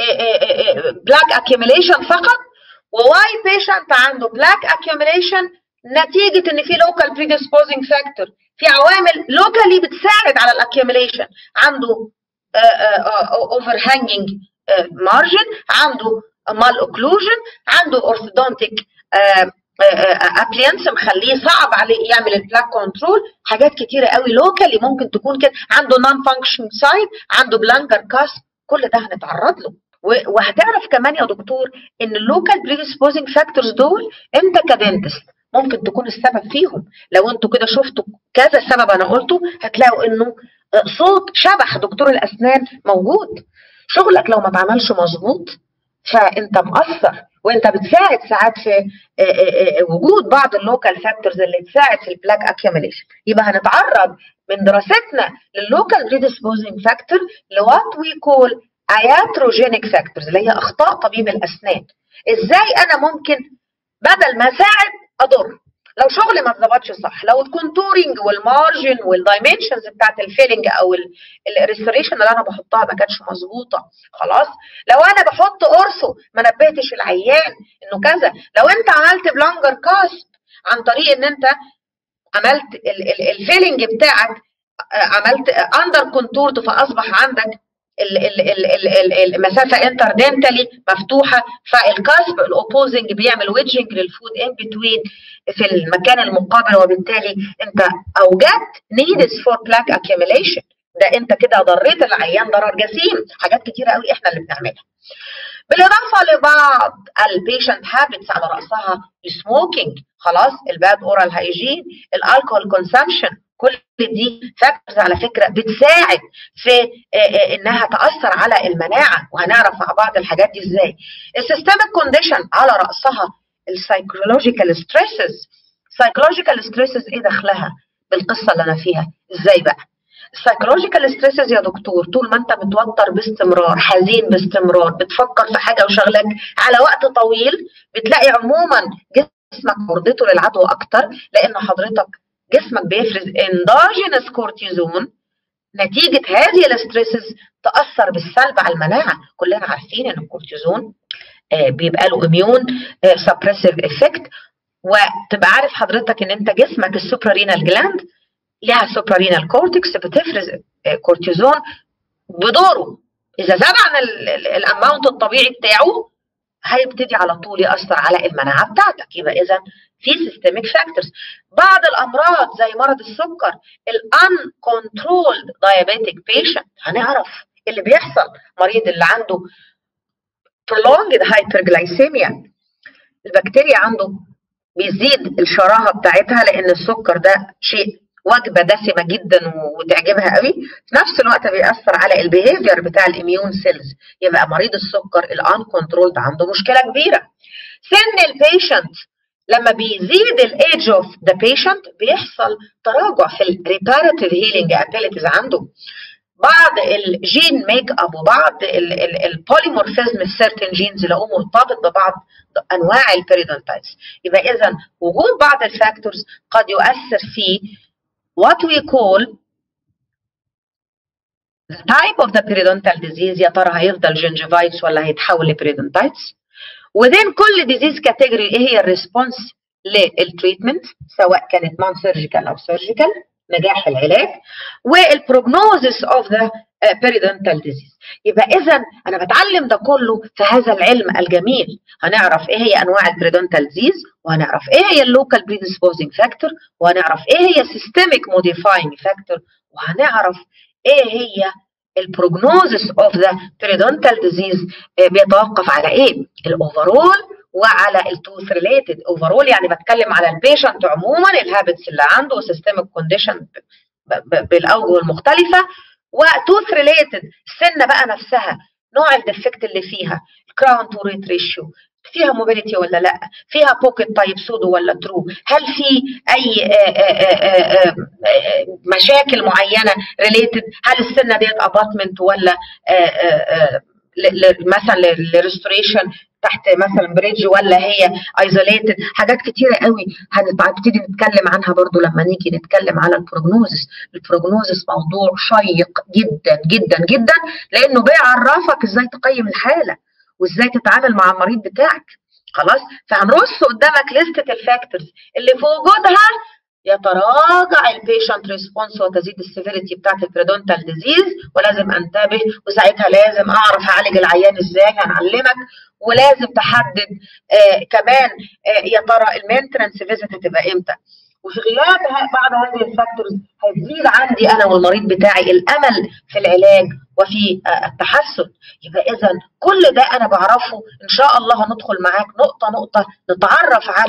بلاك accumulation فقط وواي بيشنت عنده بلاك accumulation نتيجة ان في local predisposing factor في عوامل locally بتساعد على الاكيوميليشن عنده overhanging margin عنده mal occlusion عنده orthodontic ابلينس مخليه صعب عليه يعمل البلاك كنترول حاجات كتيره قوي لوكالي ممكن تكون كده عنده نون فانكشن سايد عنده بلانكر كاس كل ده هنتعرض له وهتعرف كمان يا دكتور ان اللوكال بريدisposing فاكتورز دول انت كدنتست ممكن تكون السبب فيهم لو انتوا كده شفتوا كذا سبب انا قلته هتلاقوا انه صوت شبح دكتور الاسنان موجود شغلك لو ما اتعملش مظبوط فانت مقصر وانت بتساعد ساعات في وجود بعض اللوكال فاكتورز اللي تساعد في البلاك اكيوميليشن يبقى هنتعرض من دراستنا لللوكال بريدisposing فاكتور لوات وي كول اياتروجينيك فاكتورز اللي هي اخطاء طبيب الاسنان ازاي انا ممكن بدل ما اساعد اضر لو شغلي ما اتظبطش صح لو الكونتورنج والمارجن والدايمنشنز بتاعت الفيلنج او الريستوريشن اللي انا بحطها ما كانتش مظبوطه خلاص لو انا بحط قرصه ما نبهتش العيان انه كذا لو انت عملت بلانجر كاسب عن طريق ان انت عملت الفيلنج بتاعك عملت اندر كونتورد فاصبح عندك المسافه انتردنتالي مفتوحه فالكاسب الاوبوزنج بيعمل ويدجنج للفود ان بتوين في المكان المقابل وبالتالي انت اوجدت نيدز فور بلاك اكيوميليشن ده انت كده ضريت العيان ضرر جسيم حاجات كتيره قوي احنا اللي بنعملها بالاضافه لبعض البيشنت هابتس على راسها السموكينج خلاص الباد اورال هايجين الالكول كونسامشن كل دي فاكتورز على فكره بتساعد في انها تاثر على المناعه وهنعرف مع بعض الحاجات دي ازاي السيستميك كونديشن على راسها السايكولوجيكال ستريسز سايكولوجيكال ستريسز ايه دخلها بالقصه اللي انا فيها ازاي بقى السايكولوجيكال ستريسز يا دكتور طول ما انت متوتر باستمرار حزين باستمرار بتفكر في حاجه وشغلك على وقت طويل بتلاقي عموما جسمك عرضته للعدوى اكتر لان حضرتك جسمك بيفرز اندوجينس كورتيزون نتيجة هذه الاستريسز تأثر بالسلب على المناعة كلنا عارفين ان الكورتيزون بيبقى له اميون سبريسيف افكت وتبقى عارف حضرتك ان انت جسمك السوبرارينال جلاند لها سوبرارينال كورتكس بتفرز كورتيزون بدوره اذا زاد عن الاماونت الطبيعي بتاعه هيبتدي على طول ياثر على المناعه بتاعتك يبقى اذا في سيستميك فاكتورز بعض الامراض زي مرض السكر الان كنترولد دايابيتيك بيشنت هنعرف اللي بيحصل مريض اللي عنده prolonged hyperglycemia البكتيريا عنده بيزيد الشراهه بتاعتها لان السكر ده شيء وجبه دسمه جدا وتعجبها قوي في نفس الوقت بيأثر على البيهيفير بتاع الاميون سيلز يبقى مريض السكر الان كنترولد عنده مشكله كبيره سن البيشنت لما بيزيد الايدج اوف ذا بيشنت بيحصل تراجع في الريباراتيف هيلينج ابيليتيز عنده بعض الجين ميك اب وبعض البوليمورفيزم في سيرتن جينز لقوه مرتبط ببعض انواع البيريدونتايتس يبقى اذا وجود بعض الفاكتورز قد يؤثر في what we call the type of the periodontal disease يا ترى هيفضل جنجيفايتس ولا هيتحول لبريدونتايتس within كل disease category ايه هي الريسبونس للتريتمنت سواء كانت نون سيرجيكال او سيرجيكال نجاح العلاج والبروجنوزس اوف ذا periodontal disease يبقى اذا انا بتعلم ده كله في هذا العلم الجميل هنعرف ايه هي انواع البريدونتال ديزيز وهنعرف ايه هي اللوكال predisposing فاكتور وهنعرف ايه هي systemic modifying فاكتور وهنعرف ايه هي البروجنوزس اوف ذا periodontal disease بيتوقف على ايه الاوفرول وعلى التوث ريليتد اوفرول يعني بتكلم على البيشنت عموما الهابتس اللي عنده سيستميك كونديشن بالاوجه المختلفه وتوث ريليتد السنه بقى نفسها نوع الديفكت اللي فيها الكراون تو ريت ريشيو فيها موبيليتي ولا لا فيها بوكيت طيب سودو ولا ترو هل في اي آآ آآ مشاكل معينه ريليتد هل السنه ديت ابارتمنت ولا آآ مثلا للريستوريشن تحت مثلا بريدج ولا هي ايزوليتد حاجات كتيره قوي هنبتدي نتكلم عنها برضو لما نيجي نتكلم على البروجنوزس البروجنوزس موضوع شيق جدا جدا جدا لانه بيعرفك ازاي تقيم الحاله وازاي تتعامل مع المريض بتاعك خلاص فهنرص قدامك لستة الفاكتورز اللي في وجودها يتراجع البيشنت ريسبونس وتزيد السيفيريتي بتاعت البريدونتال ديزيز ولازم انتبه وساعتها لازم اعرف اعالج العيان ازاي هنعلمك ولازم تحدد آه كمان آه يا ترى المينترنس فيزيت هتبقى امتى وفي غياب بعض هذه الفاكتورز هتزيد عندي انا والمريض بتاعي الامل في العلاج وفي آه التحسن يبقى اذا كل ده انا بعرفه ان شاء الله هندخل معاك نقطه نقطه نتعرف على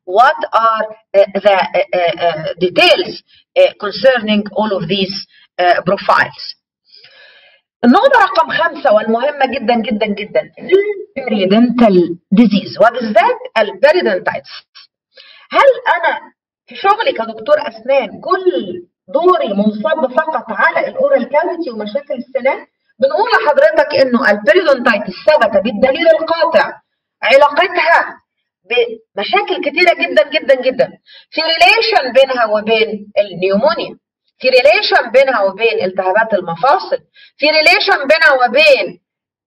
what are the details concerning all of these profiles. النقطة رقم خمسة والمهمة جدا جدا جدا البريدنتال ديزيز وبالذات البريدنتايتس هل أنا في شغلي كدكتور أسنان كل دوري منصب فقط على الأورال كافيتي ومشاكل السنان بنقول لحضرتك إنه البريدنتايتس ثبت بالدليل القاطع علاقتها بمشاكل كتيرة جدا جدا جدا في ريليشن بينها وبين النيومونيا في ريليشن بينها وبين التهابات المفاصل في ريليشن بينها وبين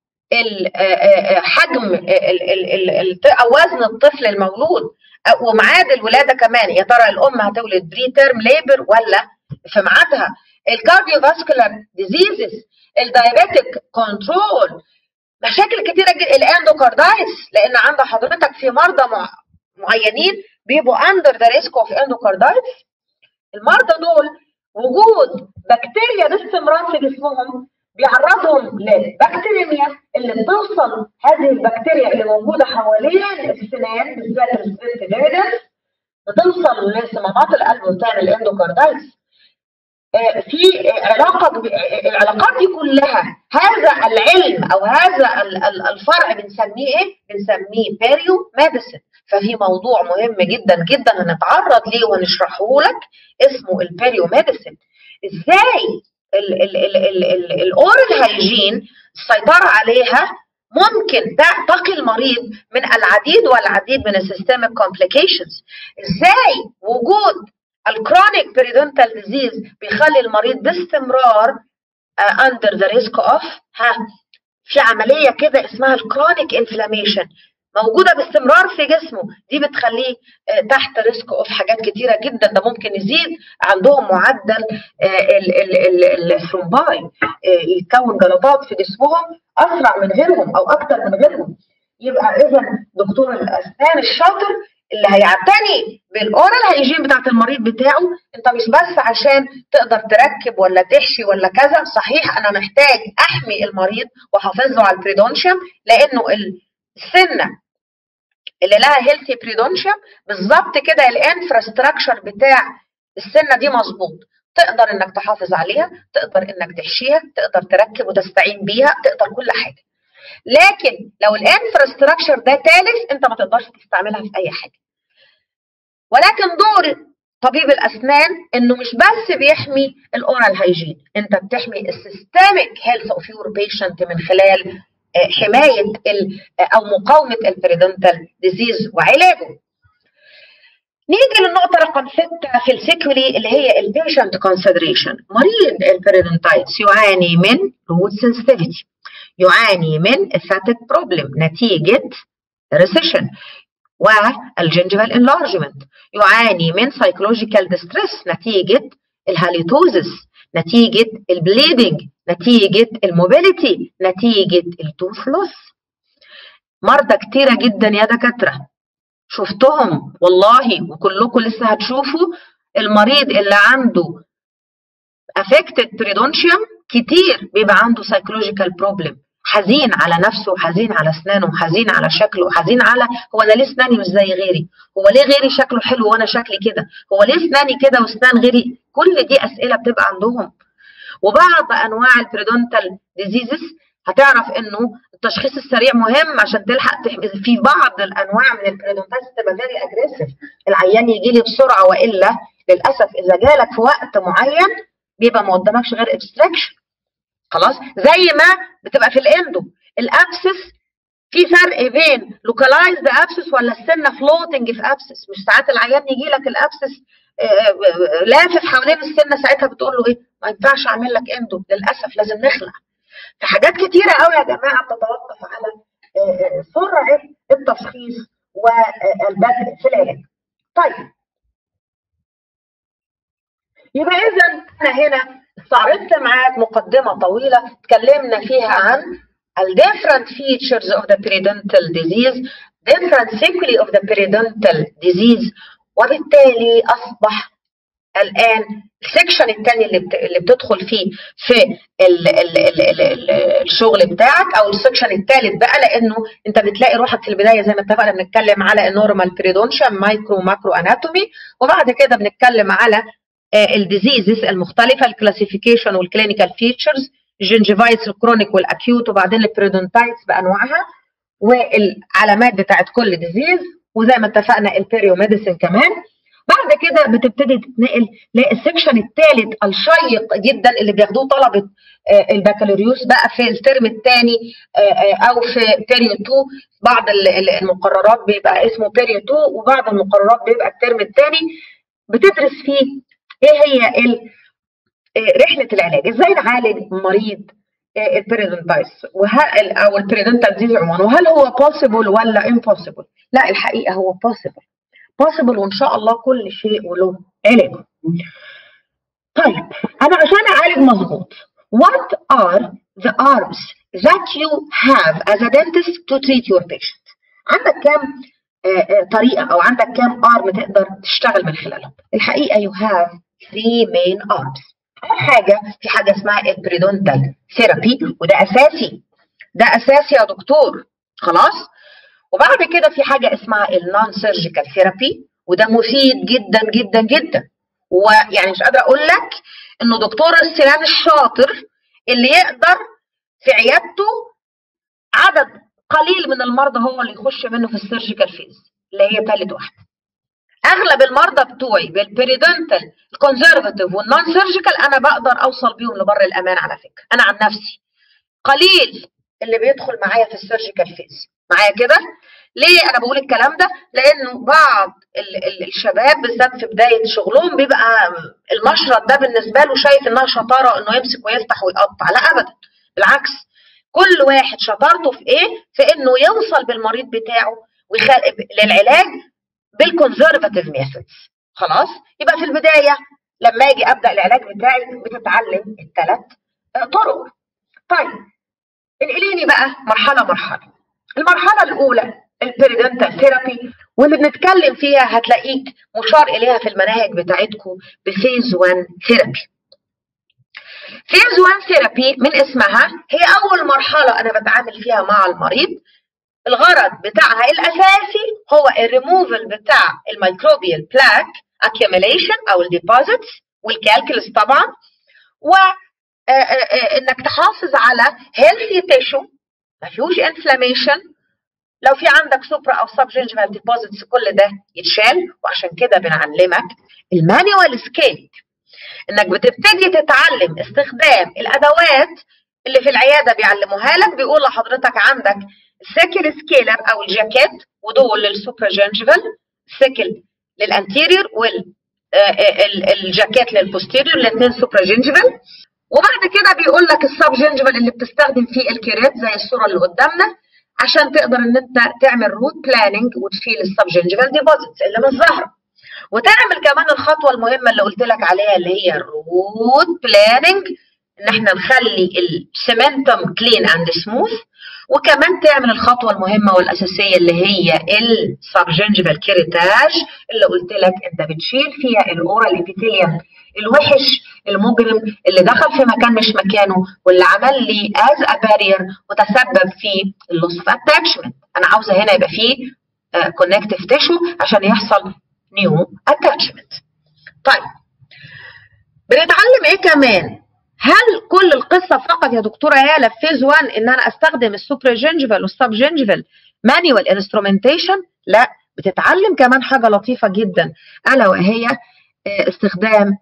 حجم او وزن الطفل المولود وميعاد الولاده كمان يا ترى الام هتولد بري تيرم ليبر ولا في ميعادها الكارديوفاسكولار ديزيزز الدايابيتك كنترول مشاكل كتيره جدا الاندوكاردايتس لان عند حضرتك في مرضى معينين بيبقوا اندر ذا ريسك اوف اندوكاردايتس المرضى دول وجود بكتيريا باستمرار في جسمهم بيعرضهم لبكتيريميا اللي بتوصل هذه البكتيريا اللي موجوده حوالين السنان بالذات السبيرتيفيدس بتوصل لصمامات القلب وبتعمل الاندوكاردايتس في علاقه العلاقات دي كلها هذا العلم او هذا الفرع بنسميه ايه؟ بنسميه بيريو ميديسن ففي موضوع مهم جدا جدا هنتعرض ليه ونشرحه لك اسمه البيريو ميديسن ازاي الاورال هايجين السيطره عليها ممكن تقي المريض من العديد والعديد من السيستميك كومبليكيشنز ازاي وجود الكرونيك بريدنتال ديزيز بيخلي المريض باستمرار اندر ذا ريسك اوف ها في عمليه كده اسمها الكرونيك انفلاميشن موجوده باستمرار في جسمه دي بتخليه تحت ريسك اوف حاجات كتيره جدا ده ممكن يزيد عندهم معدل الثرومباي يتكون جلطات في جسمهم اسرع من غيرهم او اكتر من غيرهم يبقى اذا دكتور الاسنان الشاطر اللي هيعتني بالاورال هيجين بتاعت المريض بتاعه انت مش بس عشان تقدر تركب ولا تحشي ولا كذا صحيح انا محتاج احمي المريض واحافظ له على البريدونشيوم لانه السنه اللي لها هيلثي بريدونشيوم بالظبط كده الانفراستراكشر بتاع السنه دي مظبوط تقدر انك تحافظ عليها تقدر انك تحشيها تقدر تركب وتستعين بيها تقدر كل حاجه لكن لو الانفراستراكشر ده تالف انت ما تقدرش تستعملها في اي حاجه ولكن دور طبيب الاسنان انه مش بس بيحمي الاورال هايجين انت بتحمي السيستميك هيلث اوف يور بيشنت من خلال حمايه او مقاومه البريدنتال ديزيز وعلاجه نيجي للنقطه رقم ستة في السيكولي اللي هي البيشنت كونسيدريشن مريض البريدنتايتس يعاني من روت سنسيتيفيتي يعاني من effective problem نتيجة recession والجنجفال enlargement يعاني من psychological distress نتيجة الهاليتوزس نتيجة البليدنج نتيجة الموبيليتي نتيجة التوث لوس مرضى كتيرة جدا يا دكاترة شفتهم والله وكلكم لسه هتشوفوا المريض اللي عنده affected periodontium كتير بيبقى عنده psychological problem حزين على نفسه وحزين على اسنانه وحزين على شكله وحزين على هو انا ليه اسناني مش زي غيري هو ليه غيري شكله حلو وانا شكلي كده هو ليه اسناني كده واسنان غيري كل دي اسئله بتبقى عندهم وبعض انواع البريدونتال ديزيزز هتعرف انه التشخيص السريع مهم عشان تلحق تحمي في بعض الانواع من البريدونتايتس تبقى فيري اجريسيف العيان يجي لي بسرعه والا للاسف اذا جالك في وقت معين بيبقى ما قدامكش غير ابستراكشن خلاص زي ما بتبقى في الاندو الابسس في فرق بين لوكالايزد ابسس ولا السنه فلوتنج في ابسس مش ساعات العيان يجي لك الابسس لافف حوالين السنه ساعتها بتقول له ايه ما ينفعش اعمل لك اندو للاسف لازم نخلع في حاجات كتيره قوي يا جماعه بتتوقف على سرعه التشخيص والبدء في العلاج طيب يبقى اذا انا هنا استعرضت معاك مقدمة طويلة اتكلمنا فيها عن ال different features of the periodontal disease different sequelae of the periodontal disease وبالتالي أصبح الان السكشن الثاني اللي اللي بتدخل فيه في ال ال ال ال ال الشغل بتاعك او السكشن الثالث بقى لانه انت بتلاقي روحك في البدايه زي ما اتفقنا بنتكلم على النورمال بريدونشن مايكرو ماكرو اناتومي وبعد كده بنتكلم على الديزيزز المختلفه الكلاسيفيكيشن والكلينيكال فيتشرز جنجيفايتس الكرونيك والاكيوت وبعدين البريدونتايتس بانواعها والعلامات بتاعت كل ديزيز وزي ما اتفقنا البيريو ميديسن كمان بعد كده بتبتدي تتنقل للسكشن الثالث الشيق جدا اللي بياخدوه طلبه البكالوريوس بقى في الترم الثاني او في بيريو 2 بعض المقررات بيبقى اسمه بيريو 2 وبعض المقررات بيبقى الترم الثاني بتدرس فيه ايه هي رحله العلاج ازاي نعالج مريض البريدنتايس وهل او البريدنتال ديزيز عموما وهل هو بوسيبل ولا امبوسيبل؟ لا الحقيقه هو بوسيبل بوسيبل وان شاء الله كل شيء وله علاج. طيب انا عشان اعالج مظبوط what are the arms that you have as a dentist to treat your patient؟ عندك كام طريقه او عندك كام ارم تقدر تشتغل من خلالهم؟ الحقيقه you have three main arms. اول حاجه في حاجه اسمها البريدونتال ثيرابي وده اساسي ده اساسي يا دكتور خلاص وبعد كده في حاجه اسمها النون سيرجيكال ثيرابي وده مفيد جدا جدا جدا ويعني مش قادره اقول لك انه دكتور السنان الشاطر اللي يقدر في عيادته عدد قليل من المرضى هو اللي يخش منه في السيرجيكال فيز اللي هي ثالث واحده اغلب المرضى بتوعي بالبريدنتال الكونزرفاتيف والنون سيرجيكال انا بقدر اوصل بيهم لبر الامان على فكره انا عن نفسي قليل اللي بيدخل معايا في السيرجيكال فيز معايا كده ليه انا بقول الكلام ده لانه بعض ال ال الشباب بالذات في بدايه شغلهم بيبقى المشرط ده بالنسبه له شايف انها شطاره انه يمسك ويفتح ويقطع لا ابدا بالعكس كل واحد شطارته في ايه في انه يوصل بالمريض بتاعه ويخل... للعلاج بالكونزرفاتيف ميثودز خلاص يبقى في البدايه لما اجي ابدا العلاج بتاعي بتتعلم الثلاث طرق طيب انقليني بقى مرحله مرحله المرحله الاولى البريدنتال ثيرابي واللي بنتكلم فيها هتلاقيك مشار اليها في المناهج بتاعتكم بفيز 1 ثيرابي فيز 1 ثيرابي من اسمها هي اول مرحله انا بتعامل فيها مع المريض الغرض بتاعها الاساسي هو الريموفل بتاع الميكروبيال بلاك accumulation او الديبوزيتس والكالكولس طبعا و انك تحافظ على healthy tissue ما فيهوش inflammation لو في عندك سوبرا او سب جينجيفال ديبوزيتس كل ده يتشال وعشان كده بنعلمك المانيوال سكيل انك بتبتدي تتعلم استخدام الادوات اللي في العياده بيعلموها لك بيقول لحضرتك عندك السيكل سكيلر او الجاكيت ودول للسوبرا جينجيفال سيكل للانتيريور والجاكيت للبوستيريور الاثنين سوبرا جينجيفال وبعد كده بيقول لك السب جينجيفال اللي بتستخدم فيه الكيرات زي الصوره اللي قدامنا عشان تقدر ان انت تعمل روت بلاننج وتشيل السب جينجيفال ديبوزيتس اللي مش ظاهره وتعمل كمان الخطوه المهمه اللي قلت لك عليها اللي هي الروت بلاننج ان احنا نخلي السيمنتم كلين اند سموث وكمان تعمل الخطوه المهمه والاساسيه اللي هي السبجنجيفال كيريتاج اللي قلت لك انت بتشيل فيها الاورال ابيثيليوم الوحش المجرم اللي دخل في مكان مش مكانه واللي عمل لي از ا بارير وتسبب في اللوس اوف اتاتشمنت انا عاوزه هنا يبقى فيه كونكتيف تيشو عشان يحصل نيو اتاتشمنت طيب بنتعلم ايه كمان هل كل القصه فقط يا دكتوره يالا في فيز 1 ان انا استخدم السوبر جينجيفال والسب جينجيفال مانيوال انسترومنتيشن لا بتتعلم كمان حاجه لطيفه جدا الا وهي استخدام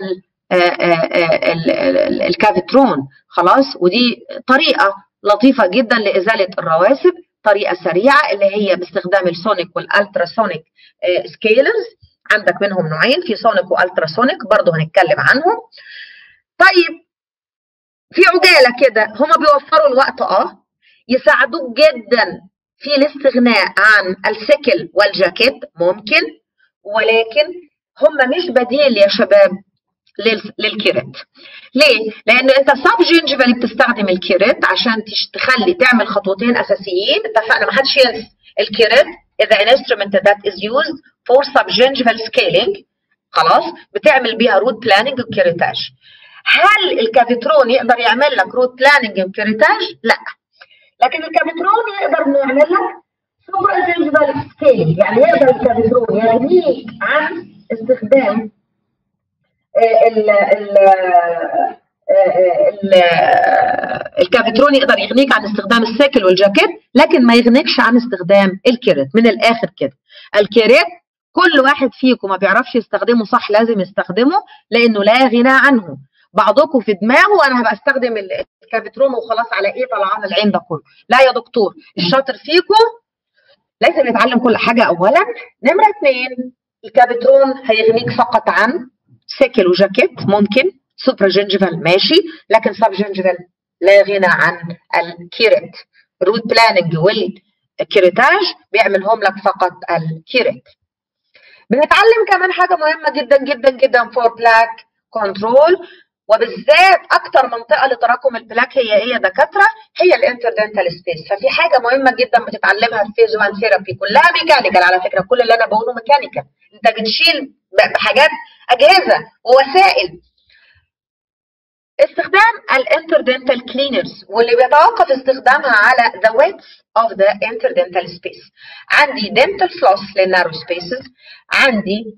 الكافيترون خلاص ودي طريقه لطيفه جدا لازاله الرواسب طريقه سريعه اللي هي باستخدام السونيك والالتراسونيك سكيلرز عندك منهم نوعين في سونيك والتراسونيك برضه هنتكلم عنهم طيب في عجاله كده هما بيوفروا الوقت اه يساعدوك جدا في الاستغناء عن السكل والجاكيت ممكن ولكن هم مش بديل يا شباب للكيرت ليه؟ لان انت سب جينجيفالي بتستخدم الكيرت عشان تخلي تعمل خطوتين اساسيين اتفقنا ما حدش ينسى الكيرت is an instrument that is used for subgingival scaling خلاص بتعمل بيها روت بلاننج وكيريتاج هل الكافيترون يقدر يعمل لك روت بلاننج وكيريتاج؟ لا لكن الكافيترون يقدر يعمل لك سوبر جنجفال سكيل يعني يقدر الكافيترون يغنيك عن استخدام ال ال الكافيترون يقدر يغنيك عن استخدام الساكل والجاكيت لكن ما يغنيكش عن استخدام الكيريت من الاخر كده الكيريت كل واحد فيكم ما بيعرفش يستخدمه صح لازم يستخدمه لانه لا غنى عنه بعضكم في دماغه انا هبقى استخدم الكافيترون وخلاص على ايه طلعان العين ده كله لا يا دكتور الشاطر فيكم لازم يتعلم كل حاجه اولا نمره اثنين الكافيترون هيغنيك فقط عن ساكل وجاكيت ممكن سوبرا جنجفال ماشي لكن سب جنجفال لا غنى عن الكيريت روت بلاننج والكيريتاج بيعملهم لك فقط الكيريت بنتعلم كمان حاجة مهمة جدا جدا جدا فور بلاك كنترول وبالذات اكتر منطقه لتراكم البلاك هي ايه يا دكاتره هي الانتردنتال سبيس ففي حاجه مهمه جدا بتتعلمها في فيز 1 ثيرابي كلها ميكانيكال على فكره كل اللي انا بقوله ميكانيكال انت بتشيل بحاجات اجهزه ووسائل استخدام الانتردنتال كلينرز واللي بيتوقف استخدامها على the width of the interdental space عندي dental floss للنارو spaces عندي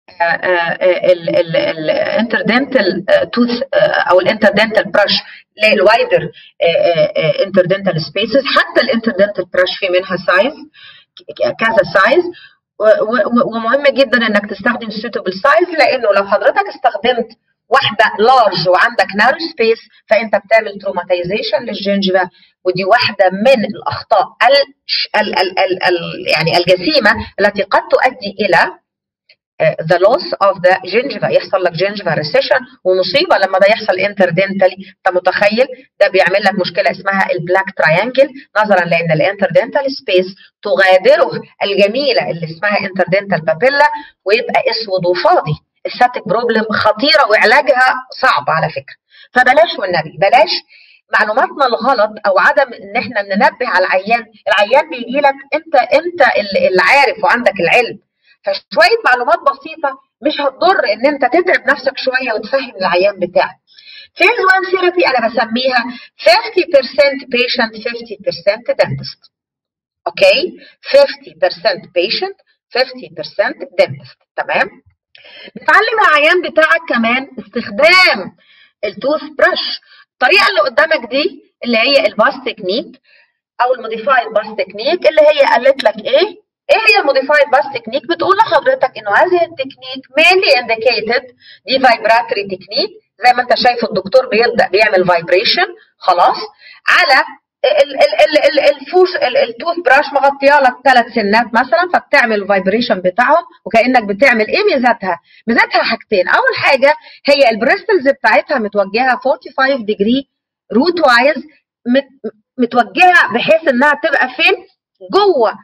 الانتردنتال توث او الانتردنتال براش للوايدر انتردنتال سبيسز حتى الانتردنتال براش في منها سايز كذا سايز ومهم جدا انك تستخدم suitable سايز لانه لو حضرتك استخدمت واحده لارج وعندك نارو سبيس فانت بتعمل تروماتيزيشن للجنجفه ودي واحده من الاخطاء ال ال ال ال ال يعني الجسيمه التي قد تؤدي الى the loss of the gingiva يحصل لك gingiva recession ومصيبه لما ده يحصل interdentally انت متخيل ده بيعمل لك مشكله اسمها البلاك تراينجل نظرا لان الانتردنتال سبيس تغادره الجميله اللي اسمها انتردنتال بابيلا ويبقى اسود وفاضي الساتيك بروبلم خطيره وعلاجها صعب على فكره فبلاش والنبي بلاش معلوماتنا الغلط او عدم ان احنا ننبه على العيان العيان بيجي لك انت انت اللي عارف وعندك العلم فشويه معلومات بسيطه مش هتضر ان انت تتعب نفسك شويه وتفهم العيان بتاعك. فيز 1 ثيرابي انا بسميها 50% patient 50% dentist. اوكي؟ 50% patient 50% dentist تمام؟ بتعلم العيان بتاعك كمان استخدام التوث برش الطريقه اللي قدامك دي اللي هي الباس تكنيك او الموديفايد باس تكنيك اللي هي قالت لك ايه؟ ايه هي الموديفايد باس تكنيك بتقول لحضرتك انه هذه التكنيك mainly indicated دي فايبراتوري تكنيك زي ما انت شايف الدكتور بيبدا بيعمل فايبريشن خلاص على الفوش التوث براش مغطيه لك ثلاث سنات مثلا فبتعمل الفايبريشن بتاعهم وكانك بتعمل ايه ميزاتها؟ ميزاتها حاجتين اول حاجه هي البريستلز بتاعتها متوجهه 45 ديجري روت وايز متوجهه بحيث انها تبقى فين؟ جوه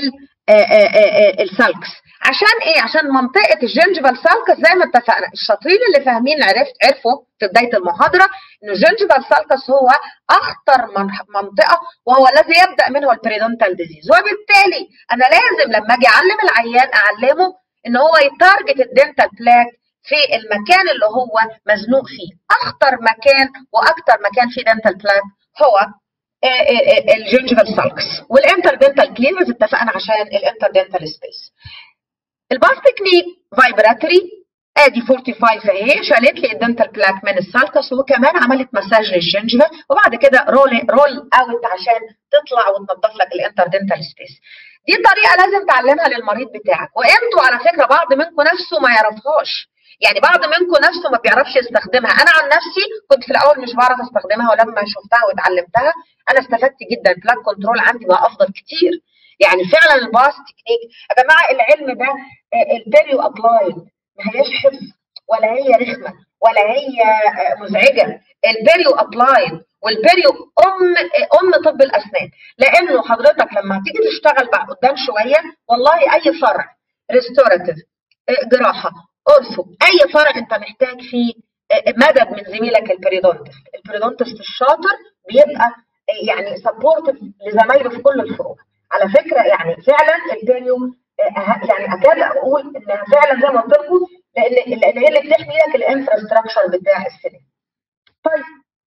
السالكس عشان ايه عشان منطقه الجنجفال سالكس زي ما اتفقنا الشاطرين اللي فاهمين عرفت عرفوا في بدايه المحاضره ان الجنجفال سالكس هو اخطر منطقه وهو الذي يبدا منه البريدونتال ديزيز وبالتالي انا لازم لما اجي اعلم العيان اعلمه ان هو يتارجت الدنتال بلاك في المكان اللي هو مزنوق فيه اخطر مكان واكتر مكان فيه دنتال بلاك هو الجنجفال سالكس والانتردنتال كلينرز اتفقنا عشان الانتردنتال سبيس الباس تكنيك فايبراتوري ادي 45 اهي شالت لي الدنتال بلاك من السالكس وكمان عملت مساج للجنجفه وبعد كده رول رول اوت عشان تطلع وتنظف لك الانتردنتال سبيس دي طريقه لازم تعلمها للمريض بتاعك وانتوا على فكره بعض منكم نفسه ما يعرفهاش يعني بعض منكم نفسه ما بيعرفش يستخدمها انا عن نفسي كنت في الاول مش بعرف استخدمها ولما شفتها واتعلمتها انا استفدت جدا البلاك كنترول عندي بقى افضل كتير يعني فعلا الباس تكنيك يا جماعه العلم ده البيريو ابلايد ما هياش حفظ ولا هي رخمه ولا هي مزعجه البيريو ابلايد والبيريو ام ام طب الاسنان لانه حضرتك لما تيجي تشتغل بقى قدام شويه والله اي فرع ريستوراتيف جراحه اورثو اي فرع انت محتاج فيه مدد من زميلك البريدونتست البريدونتست الشاطر بيبقى يعني سبورتيف لزمايله في كل الفروع على فكره يعني فعلا البيريو يعني اكاد اقول انها فعلا زي ما قلت لكم لان لان هي اللي بتحمي لك الانفراستراكشر بتاع السنان طيب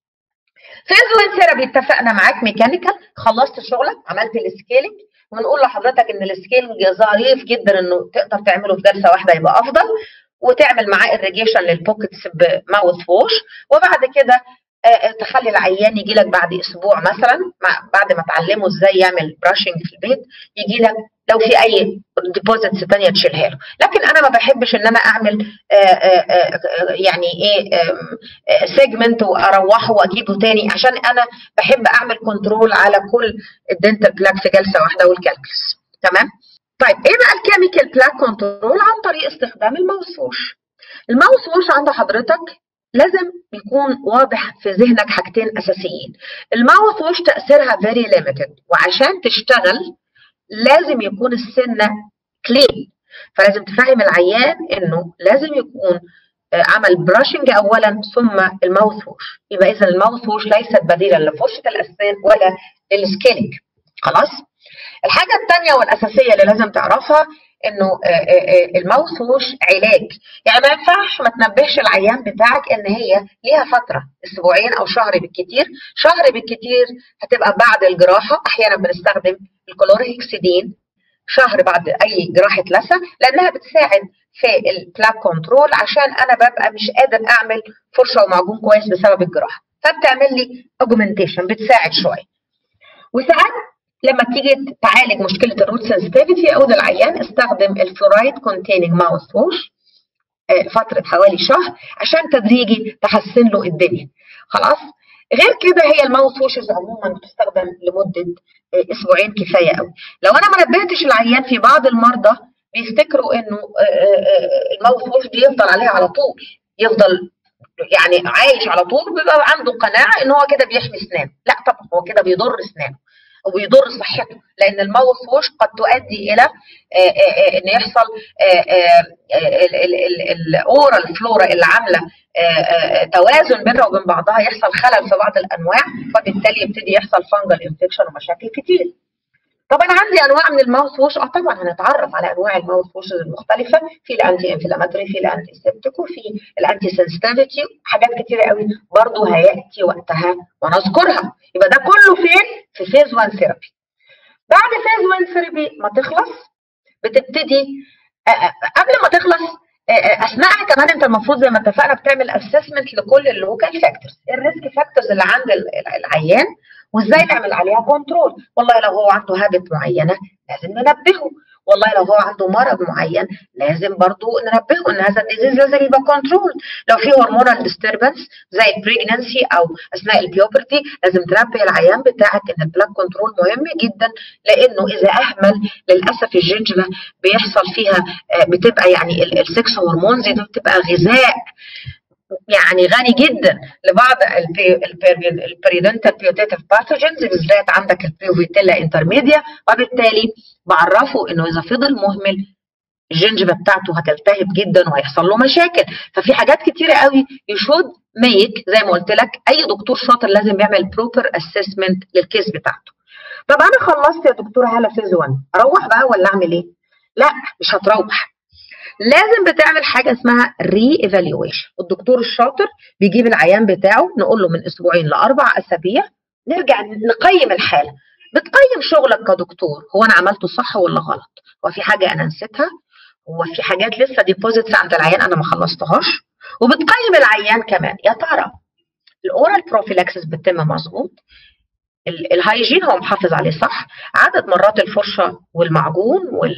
فيز 1 ثيرابي اتفقنا معاك ميكانيكال خلصت شغلك عملت السكيلنج ونقول لحضرتك ان السكيلنج ظريف جدا انه تقدر تعمله في جلسه واحده يبقى افضل وتعمل معاه irrigation للبوكيتس بماوث ووش وبعد كده تخلي العيان يجي لك بعد اسبوع مثلا بعد ما تعلمه ازاي يعمل براشنج في البيت يجي لك لو في اي ديبوزيتس ثانيه تشيلها له لكن انا ما بحبش ان انا اعمل آآ آآ يعني ايه سيجمنت واروحه واجيبه تاني عشان انا بحب اعمل كنترول على كل الدنتال بلاك في جلسه واحده والكالكلس تمام طيب ايه بقى الكيميكال بلاك كنترول عن طريق استخدام الماوس ووش الماوس ووش عند حضرتك لازم يكون واضح في ذهنك حاجتين اساسيين الماوث ووش تاثيرها فيري ليميتد وعشان تشتغل لازم يكون السنه كلين فلازم تفهم العيان انه لازم يكون عمل براشنج اولا ثم الماوث ووش يبقى اذا الماوث ووش ليست بديلا لفرشه الاسنان ولا للسكيلنج خلاص الحاجه الثانيه والاساسيه اللي لازم تعرفها انه الماوث ووش علاج يعني ما ينفعش ما تنبهش العيان بتاعك ان هي ليها فتره اسبوعين او شهر بالكتير شهر بالكتير هتبقى بعد الجراحه احيانا بنستخدم الكلورهكسيدين شهر بعد اي جراحه لثه لانها بتساعد في البلاك كنترول عشان انا ببقى مش قادر اعمل فرشه ومعجون كويس بسبب الجراحه فبتعمل لي اوجمنتيشن بتساعد شويه وساعات لما تيجي تعالج مشكله الروت سنسيتيفيتي او العيان استخدم الفلورايد كونتيننج ماوث ووش فتره حوالي شهر عشان تدريجي تحسن له الدنيا خلاص غير كده هي الماوث ووشز عموما بتستخدم لمده اسبوعين كفايه قوي لو انا ما نبهتش العيان في بعض المرضى بيفتكروا انه الماوث ووش دي يفضل عليها على طول يفضل يعني عايش على طول بيبقى عنده قناعه ان هو كده بيحمي اسنانه لا طبعا هو كده بيضر اسنانه وبيضر صحته لان الماوث ووش قد تؤدي الى ان يحصل الاورال فلورا اللي عامله توازن بينها وبين بعضها يحصل خلل في بعض الانواع وبالتالي يبتدي يحصل فانجل انفكشن ومشاكل كتير طب انا عندي انواع من الماوث ووش اه طبعا هنتعرف على انواع الماوث ووش المختلفه في الانتي انفلاماتوري في الانتي سيبتيك وفي الانتي سنسيتيفيتي حاجات كتيره قوي برضو هياتي وقتها ونذكرها يبقى ده كله فين في فيز 1 ثيرابي بعد فيز 1 ثيرابي ما تخلص بتبتدي قبل ما تخلص اثناءها كمان انت المفروض زي ما اتفقنا بتعمل اسسمنت لكل اللوكال فاكتورز الريسك فاكتورز اللي عند العيان وازاي نعمل عليها كنترول والله لو هو عنده هابت معينه لازم ننبهه والله لو هو عنده مرض معين لازم برضو ننبهه ان هذا الديزيز لازم يبقى كنترول لو في هرمونال ديستربنس زي البريجننسي او اثناء البيوبرتي لازم تنبه العيان بتاعك ان البلاك كنترول مهم جدا لانه اذا اهمل للاسف الجنجله بيحصل فيها بتبقى يعني السكس هرمونز دي بتبقى غذاء يعني غني جدا لبعض البريدنتال بيوتيتيف باثوجينز بالذات عندك البيوفيتيلا انترميديا وبالتالي بعرفه انه اذا فضل مهمل الجنجبه بتاعته هتلتهب جدا وهيحصل له مشاكل ففي حاجات كتيره قوي يشود ميك زي ما قلت لك اي دكتور شاطر لازم يعمل بروبر اسسمنت للكيس بتاعته طب انا خلصت يا دكتوره هاله فيز 1 اروح بقى ولا اعمل ايه لا مش هتروح لازم بتعمل حاجه اسمها ري ايفالويشن الدكتور الشاطر بيجيب العيان بتاعه نقول له من اسبوعين لاربع اسابيع نرجع نقيم الحاله بتقيم شغلك كدكتور هو انا عملته صح ولا غلط هو في حاجه انا نسيتها هو في حاجات لسه ديبوزيتس عند العيان انا ما خلصتهاش وبتقيم العيان كمان يا ترى الاورال بروفيلاكسس بتتم مظبوط الهايجين هو محافظ عليه صح عدد مرات الفرشه والمعجون وال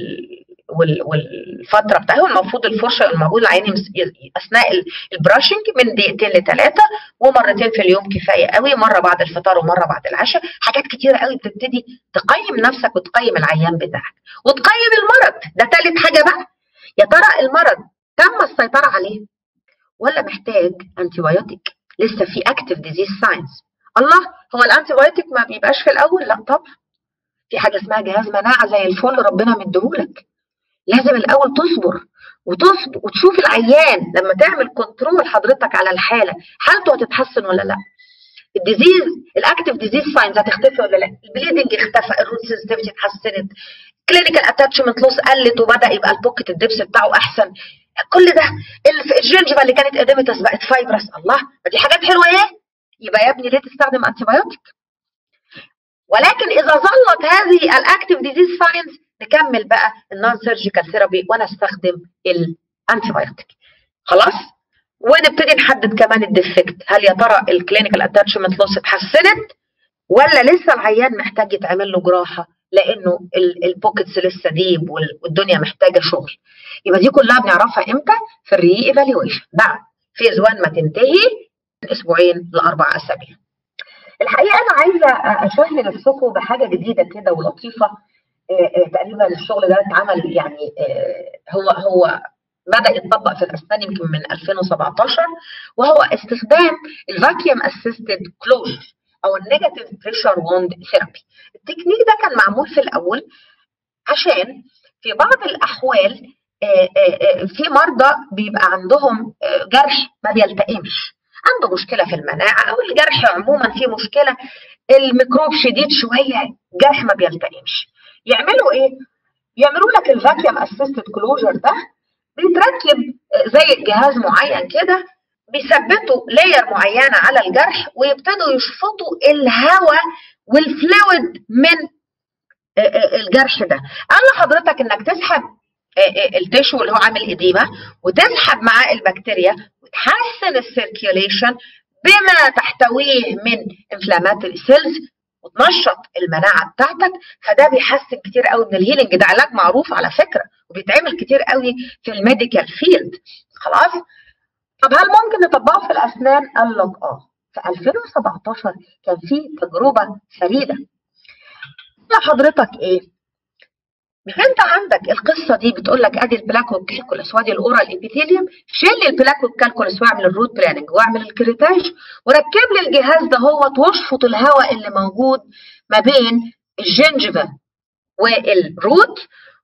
والفتره بتاعته المفروض الفرشه والمعجون العيني اثناء البراشنج من دقيقتين لثلاثه ومرتين في اليوم كفايه قوي مره بعد الفطار ومره بعد العشاء حاجات كتيره قوي بتبتدي تقيم نفسك وتقيم العيان بتاعك وتقيم المرض ده ثالث حاجه بقى يا ترى المرض تم السيطره عليه ولا محتاج انتي بايوتيك لسه في اكتف ديزيز ساينز الله هو الانتي بايوتيك ما بيبقاش في الاول لا طبعا في حاجه اسمها جهاز مناعه زي الفل ربنا مديهولك لازم الاول تصبر وتصبر وتشوف العيان لما تعمل كنترول حضرتك على الحاله حالته هتتحسن ولا لا الديزيز الاكتف ديزيز ساينز هتختفي ولا لا البليدنج اختفى الروت سنسيتيفيتي اتحسنت كلينيكال اتاتشمنت لوس قلت وبدا يبقى البوكيت الدبس بتاعه احسن كل ده الجنجبه اللي كانت اديمتس بقت فايبرس الله ما دي حاجات حلوه ايه يبقى يا ابني ليه تستخدم انتي بايوتيك ولكن اذا ظلت هذه الاكتيف ديزيز ساينز نكمل بقى النون سيرجيكال ثيرابي وانا استخدم الانتي بايوتيك خلاص ونبتدي نحدد كمان الديفكت هل يا ترى الكلينيكال اتاتشمنت لوس اتحسنت ولا لسه العيان محتاج يتعمل له جراحه لانه البوكيتس لسه ديب والدنيا محتاجه شغل يبقى دي كلها بنعرفها امتى في الري ايفالويشن بعد فيز 1 ما تنتهي اسبوعين لاربع اسابيع الحقيقه انا عايزه اشهر نفسكم بحاجه جديده كده ولطيفه تقريبا الشغل ده اتعمل يعني هو هو بدا يتطبق في الاسنان يمكن من 2017 وهو استخدام الفاكيوم اسيستد كلوجر او النيجاتيف بريشر ووند ثيرابي التكنيك ده كان معمول في الاول عشان في بعض الاحوال في مرضى بيبقى عندهم جرح ما بيلتئمش عنده مشكله في المناعه او الجرح عموما فيه مشكله الميكروب شديد شويه جرح ما بيلتئمش يعملوا ايه يعملوا لك الفاكيوم اسيستد كلوجر ده بيتركب زي جهاز معين كده بيثبتوا لاير معينه على الجرح ويبتدوا يشفطوا الهواء والفلويد من الجرح ده قال لحضرتك انك تسحب التشو اللي هو عامل اديمه وتسحب معاه البكتيريا وتحسن السيركيوليشن بما تحتويه من انفلاماتوري سيلز وتنشط المناعه بتاعتك فده بيحسن كتير قوي من الهيلينج ده علاج معروف على فكره وبيتعمل كتير قوي في الميديكال فيلد خلاص طب هل ممكن نطبقه في الاسنان؟ قال لك اه في 2017 كان في تجربه فريده حضرتك ايه؟ مش انت عندك القصه دي بتقول لك ادي البلاك والكالكولس وادي الاورال ابيثيليوم شيل البلاك والكالكولس واعمل الروت بلاننج واعمل الكريتاج وركب لي الجهاز ده هو واشفط الهواء اللي موجود ما بين الجنجفه والروت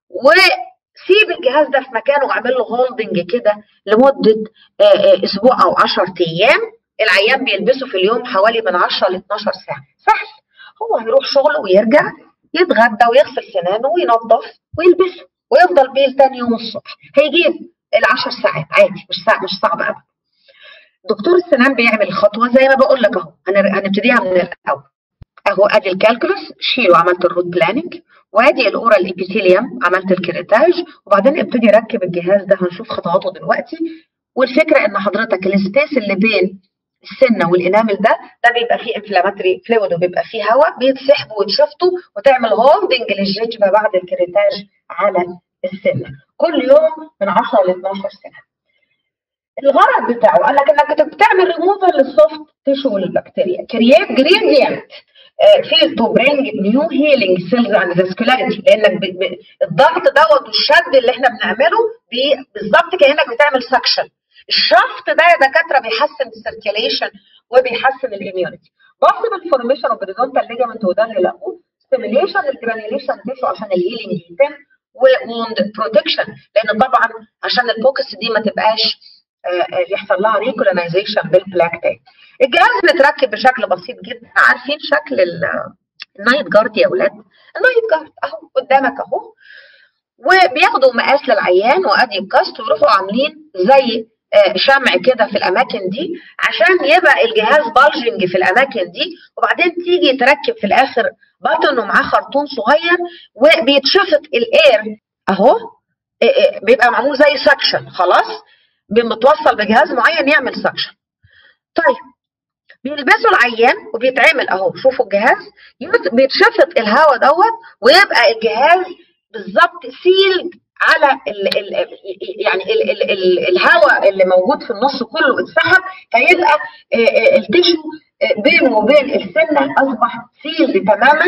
وسيب الجهاز ده في مكانه واعمل له هولدنج كده لمده اسبوع او 10 ايام العيان بيلبسه في اليوم حوالي من 10 ل 12 ساعه سهل هو هيروح شغله ويرجع يتغدى ويغسل سنانه وينظف ويلبسه ويفضل بيه تاني يوم الصبح هيجيب العشر ساعات عادي مش صعب مش صعب ابدا دكتور السنان بيعمل خطوه زي ما بقول لك اهو هنبتديها من الاول اهو ادي الكالكولس شيله عملت الروت بلاننج وادي الاورال ايبيثيليوم عملت الكريتاج وبعدين ابتدي ركب الجهاز ده هنشوف خطواته دلوقتي والفكره ان حضرتك السبيس اللي بين السنه والانامل ده ده بيبقى فيه انفلاماتري فلويد وبيبقى فيه هواء بيتسحبوا ويتشفطوا وتعمل هولدنج للجنجبه بعد الكريتاج على السنه كل يوم من 10 ل 12 سنه الغرض بتاعه قال لك انك بتعمل ريموفر للسوفت تيشو للبكتيريا كرييت جريدينت فيل تو برينج نيو هيلينج سيلز اند فاسكولاريتي لانك الضغط دوت والشد اللي احنا بنعمله بالظبط كانك بتعمل سكشن الشفط ده يا دكاتره بيحسن السيركيليشن وبيحسن الاميونيتي بص بالفورميشن اوف هوريزونتال ليجامنت وده اللي لقوه ستيميليشن الجرانيوليشن تيشو عشان الهيلينج يتم ووند بروتكشن لان طبعا عشان البوكس دي ما تبقاش يحصل لها ريكولونايزيشن بالبلاك تاج الجهاز متركب بشكل بسيط جدا عارفين شكل النايت جارد يا اولاد النايت جارد اهو قدامك اهو وبياخدوا مقاس للعيان وادي الكاست ويروحوا عاملين زي شمع كده في الاماكن دي عشان يبقى الجهاز بالجنج في الاماكن دي وبعدين تيجي تركب في الاخر بطن ومعاه خرطوم صغير وبيتشفط الاير اهو بيبقى معمول زي سكشن خلاص متوصل بجهاز معين يعمل سكشن طيب بيلبسوا العيان وبيتعمل اهو شوفوا الجهاز بيتشفط الهواء دوت ويبقى الجهاز بالظبط سيلد على ال ال يعني ال ال ال الهواء اللي موجود في النص كله اتسحب فيبقى التشو بينه وبين السنه اصبح سيلد تماما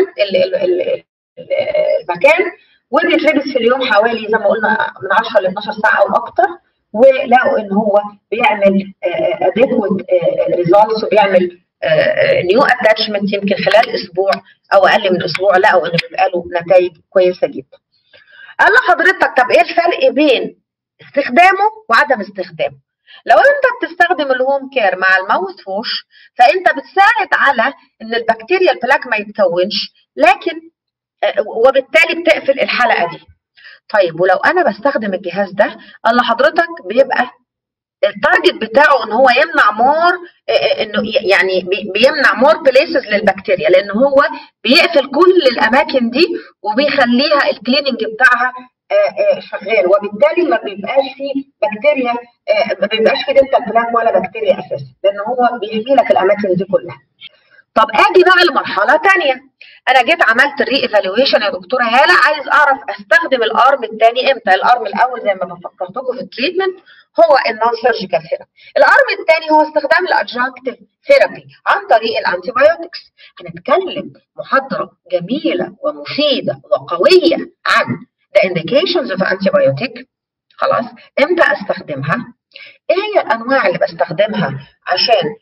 المكان وبيتلبس في اليوم حوالي زي ما قلنا من 10 ل 12 ساعه او اكتر ولقوا ان هو بيعمل اديكوت ريزولتس وبيعمل نيو اتاتشمنت يمكن خلال اسبوع او اقل من اسبوع لقوا انه بيبقى له نتائج كويسه جدا. قال لحضرتك طب ايه الفرق بين استخدامه وعدم استخدامه؟ لو انت بتستخدم الهوم كير مع الماوث ووش فانت بتساعد على ان البكتيريا البلاك ما يتكونش لكن وبالتالي بتقفل الحلقه دي. طيب ولو انا بستخدم الجهاز ده قال لحضرتك بيبقى التارجت بتاعه ان هو يمنع مور انه يعني بيمنع مور بليسز للبكتيريا لان هو بيقفل كل الاماكن دي وبيخليها الكليننج بتاعها شغال وبالتالي ما بيبقاش فيه بكتيريا ما بيبقاش فيه دنتال بلاك ولا بكتيريا اساسا لان هو بيحمي لك الاماكن دي كلها. طب اجي بقى لمرحله ثانيه انا جيت عملت الري ايفالويشن يا دكتوره هاله عايز اعرف استخدم الارم الثاني امتى الارم الاول زي ما فكرتكم في التريتمنت هو النون سيرجيكال ثيرابي الارم الثاني هو استخدام الادجانكتيف ثيرابي عن طريق الانتي بايوتكس هنتكلم محاضره جميله ومفيده وقويه عن the indications of antibiotic خلاص امتى استخدمها ايه هي الانواع اللي بستخدمها عشان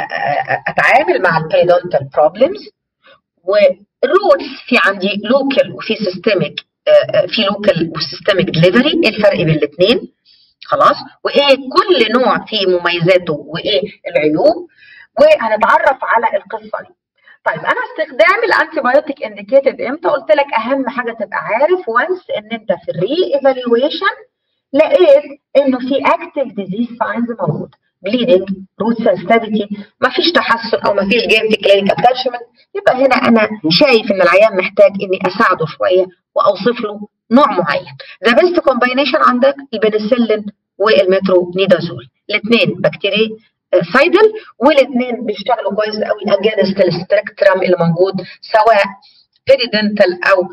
اتعامل مع البيريدونتال بروبلمز والروتس في عندي لوكال وفي سيستميك في لوكال وسيستميك ديليفري ايه الفرق بين الاثنين خلاص وايه كل نوع فيه مميزاته وايه العيوب وهنتعرف على القصه دي طيب انا استخدام الانتي بايوتيك انديكيتد امتى قلت لك اهم حاجه تبقى عارف وانس ان انت في الري ايفالويشن لقيت انه في اكتف ديزيز ساينز موجود بليدنج روت سنسيتيفيتي مفيش تحسن او مفيش جيم في كلينيك اتاتشمنت يبقى هنا انا شايف ان العيان محتاج اني اساعده شويه واوصف له نوع معين ذا بيست كومباينيشن عندك البنسلين والمترونيدازول الاثنين بكتيريا سايدل والاثنين بيشتغلوا كويس قوي اجينست السبكترم اللي موجود سواء بيريدنتال او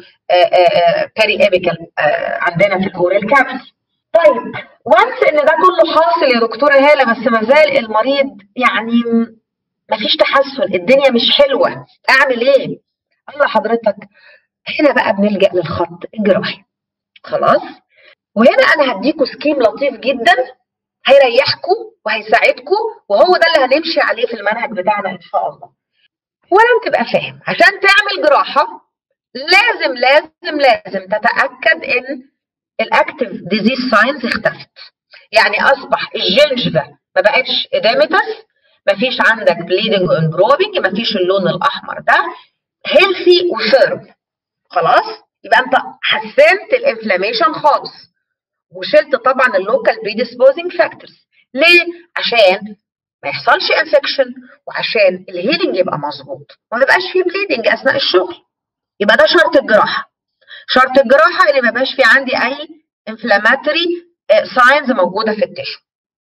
بيري ايبيكال عندنا في الاورال كافيتي طيب وانس ان ده كله حاصل يا دكتوره هاله بس ما زال المريض يعني ما فيش تحسن الدنيا مش حلوه اعمل ايه؟ الله حضرتك هنا بقى بنلجا للخط الجراحي خلاص وهنا انا هديكوا سكيم لطيف جدا هيريحكم وهيساعدكم وهو ده اللي هنمشي عليه في المنهج بتاعنا ان شاء الله ولازم تبقى فاهم عشان تعمل جراحه لازم لازم لازم تتاكد ان الاكتف ديزيز ساينز اختفت يعني اصبح الجنجفه ما بقتش اديمتس ما فيش عندك بليدنج اند بروبنج ما فيش اللون الاحمر ده هيلثي وفيرم خلاص يبقى انت حسنت الانفلاميشن خالص وشلت طبعا اللوكال بريديسبوزنج فاكتورز ليه عشان ما يحصلش انفكشن وعشان الهيلينج يبقى مظبوط وما يبقاش فيه بليدنج اثناء الشغل يبقى ده شرط الجراحه شرط الجراحه اللي ما يبقاش في عندي اي انفلاماتوري ساينز موجوده في التشو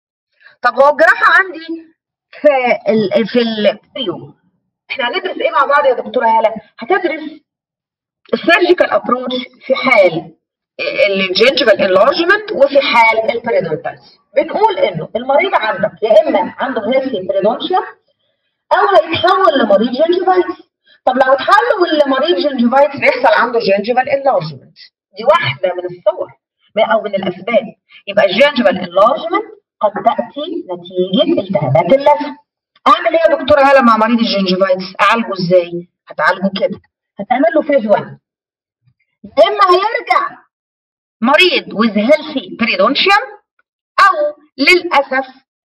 طب هو الجراحه عندي في ال في البريو احنا هندرس ايه مع بعض يا دكتوره هاله هتدرس السيرجيكال ابروتش في حال الجنجفال انلارجمنت وفي حال البريدونتالز بنقول انه المريض عندك يا اما عنده هيلثي بريدونشيا او هيتحول لمريض جنجفايتس طب لو اتحول لمريض جنجفايتس بيحصل عنده جنجفال انلارجمنت دي واحده من الصور او من الاسباب يبقى الجنجفال انلارجمنت قد تاتي نتيجه التهابات اللثه اعمل ايه يا دكتوره هاله مع مريض الجنجفايتس اعالجه ازاي هتعالجه كده هتعمل له فيز 1 يا اما هيرجع مريض with healthy periodontium او للاسف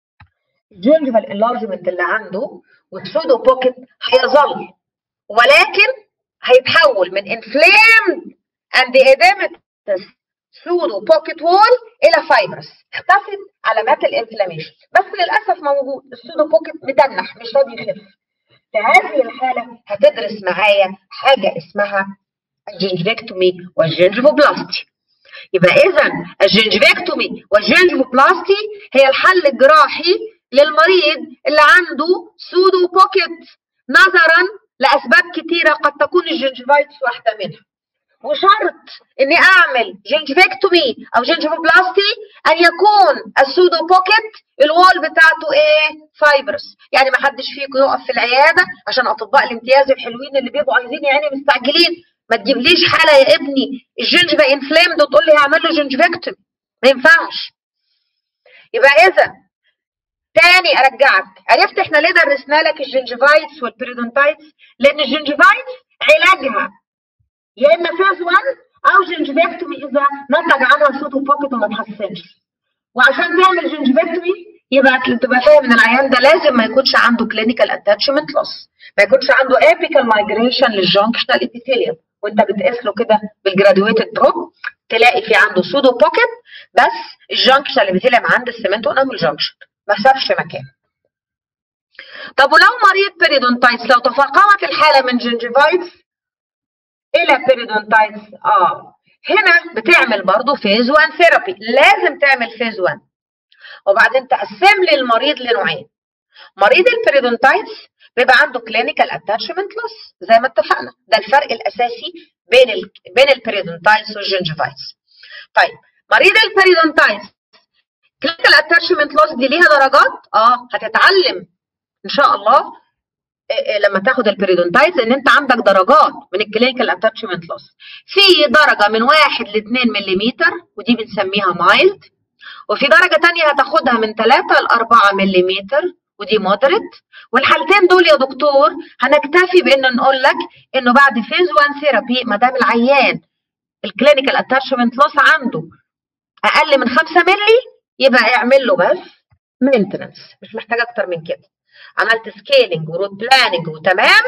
الجنجفال انلارجمنت اللي عنده والسودو بوكيت هيظل ولكن هيتحول من inflamed and edematous pseudo pocket wall الى فايبرس اختفت علامات الانفلاميشن بس للاسف موجود السودو بوكيت متنح مش راضي يخف في هذه الحاله هتدرس معايا حاجه اسمها الجنجفكتومي والجنجفوبلاستي يبقى اذا الجنجفكتومي والجنجفوبلاستي هي الحل الجراحي للمريض اللي عنده سودو بوكيت نظرا لاسباب كثيره قد تكون الجنجفايتس واحده منها وشرط اني اعمل جنجفكتومي او جنجفوبلاستي ان يكون السودو بوكيت الوول بتاعته ايه فايبرس يعني ما حدش فيكم يقف في العياده عشان اطباء الامتياز الحلوين اللي بيبقوا عايزين يعني مستعجلين ما تجيبليش حاله يا ابني الجنجفه انفلامد وتقول لي هعمل له جنجفكتومي ما ينفعش يبقى اذا تاني ارجعك عرفت احنا ليه درسنا لك الجنجفايتس والبريدونتايتس لان الجنجفايتس علاجها يا اما فيز 1 او جنجفكتومي اذا نتج عنها سودو بوكيت وما تحسنش وعشان تعمل جنجفكتومي يبقى تبقى فاهم ان العيان ده لازم ما يكونش عنده كلينيكال اتاتشمنت لوس ما يكونش عنده ابيكال مايجريشن للجانكشنال ابيثيليوم وانت بتقيس له كده بالجرادويتد بروب تلاقي في عنده سودو بوكيت بس الجنكشن اللي بتلم عند السمنت انامل جنكشن ما سابش مكان طب ولو مريض بيريدونتايتس لو تفاقمت الحاله من جنجيفايتس الى بيريدونتايتس اه هنا بتعمل برضه فيز 1 ثيرابي لازم تعمل فيز 1 وبعدين تقسم لي المريض لنوعين مريض البيريدونتايتس بيبقى عنده كلينيكال اتاتشمنت لوس زي ما اتفقنا ده الفرق الاساسي بين ال بين البيريدونتايتس والجنجيفايتس طيب مريض البيريدونتايتس كلينيكال اتاتشمنت لوس دي ليها درجات اه هتتعلم ان شاء الله لما تاخد البيريدونتايتس ان انت عندك درجات من الكلينيكال اتاتشمنت لوس في درجه من 1 ل 2 ملم ودي بنسميها مايلد وفي درجه ثانيه هتاخدها من 3 ل 4 ملم ودي مودريت والحالتين دول يا دكتور هنكتفي بان نقول لك انه بعد فيز 1 ثيرابي ما دام العيان الكلينيكال اتاتشمنت لوس عنده اقل من 5 مللي يبقى اعمل له بس مينتنس مش محتاج اكتر من كده عملت سكيلنج وروت بلاننج وتمام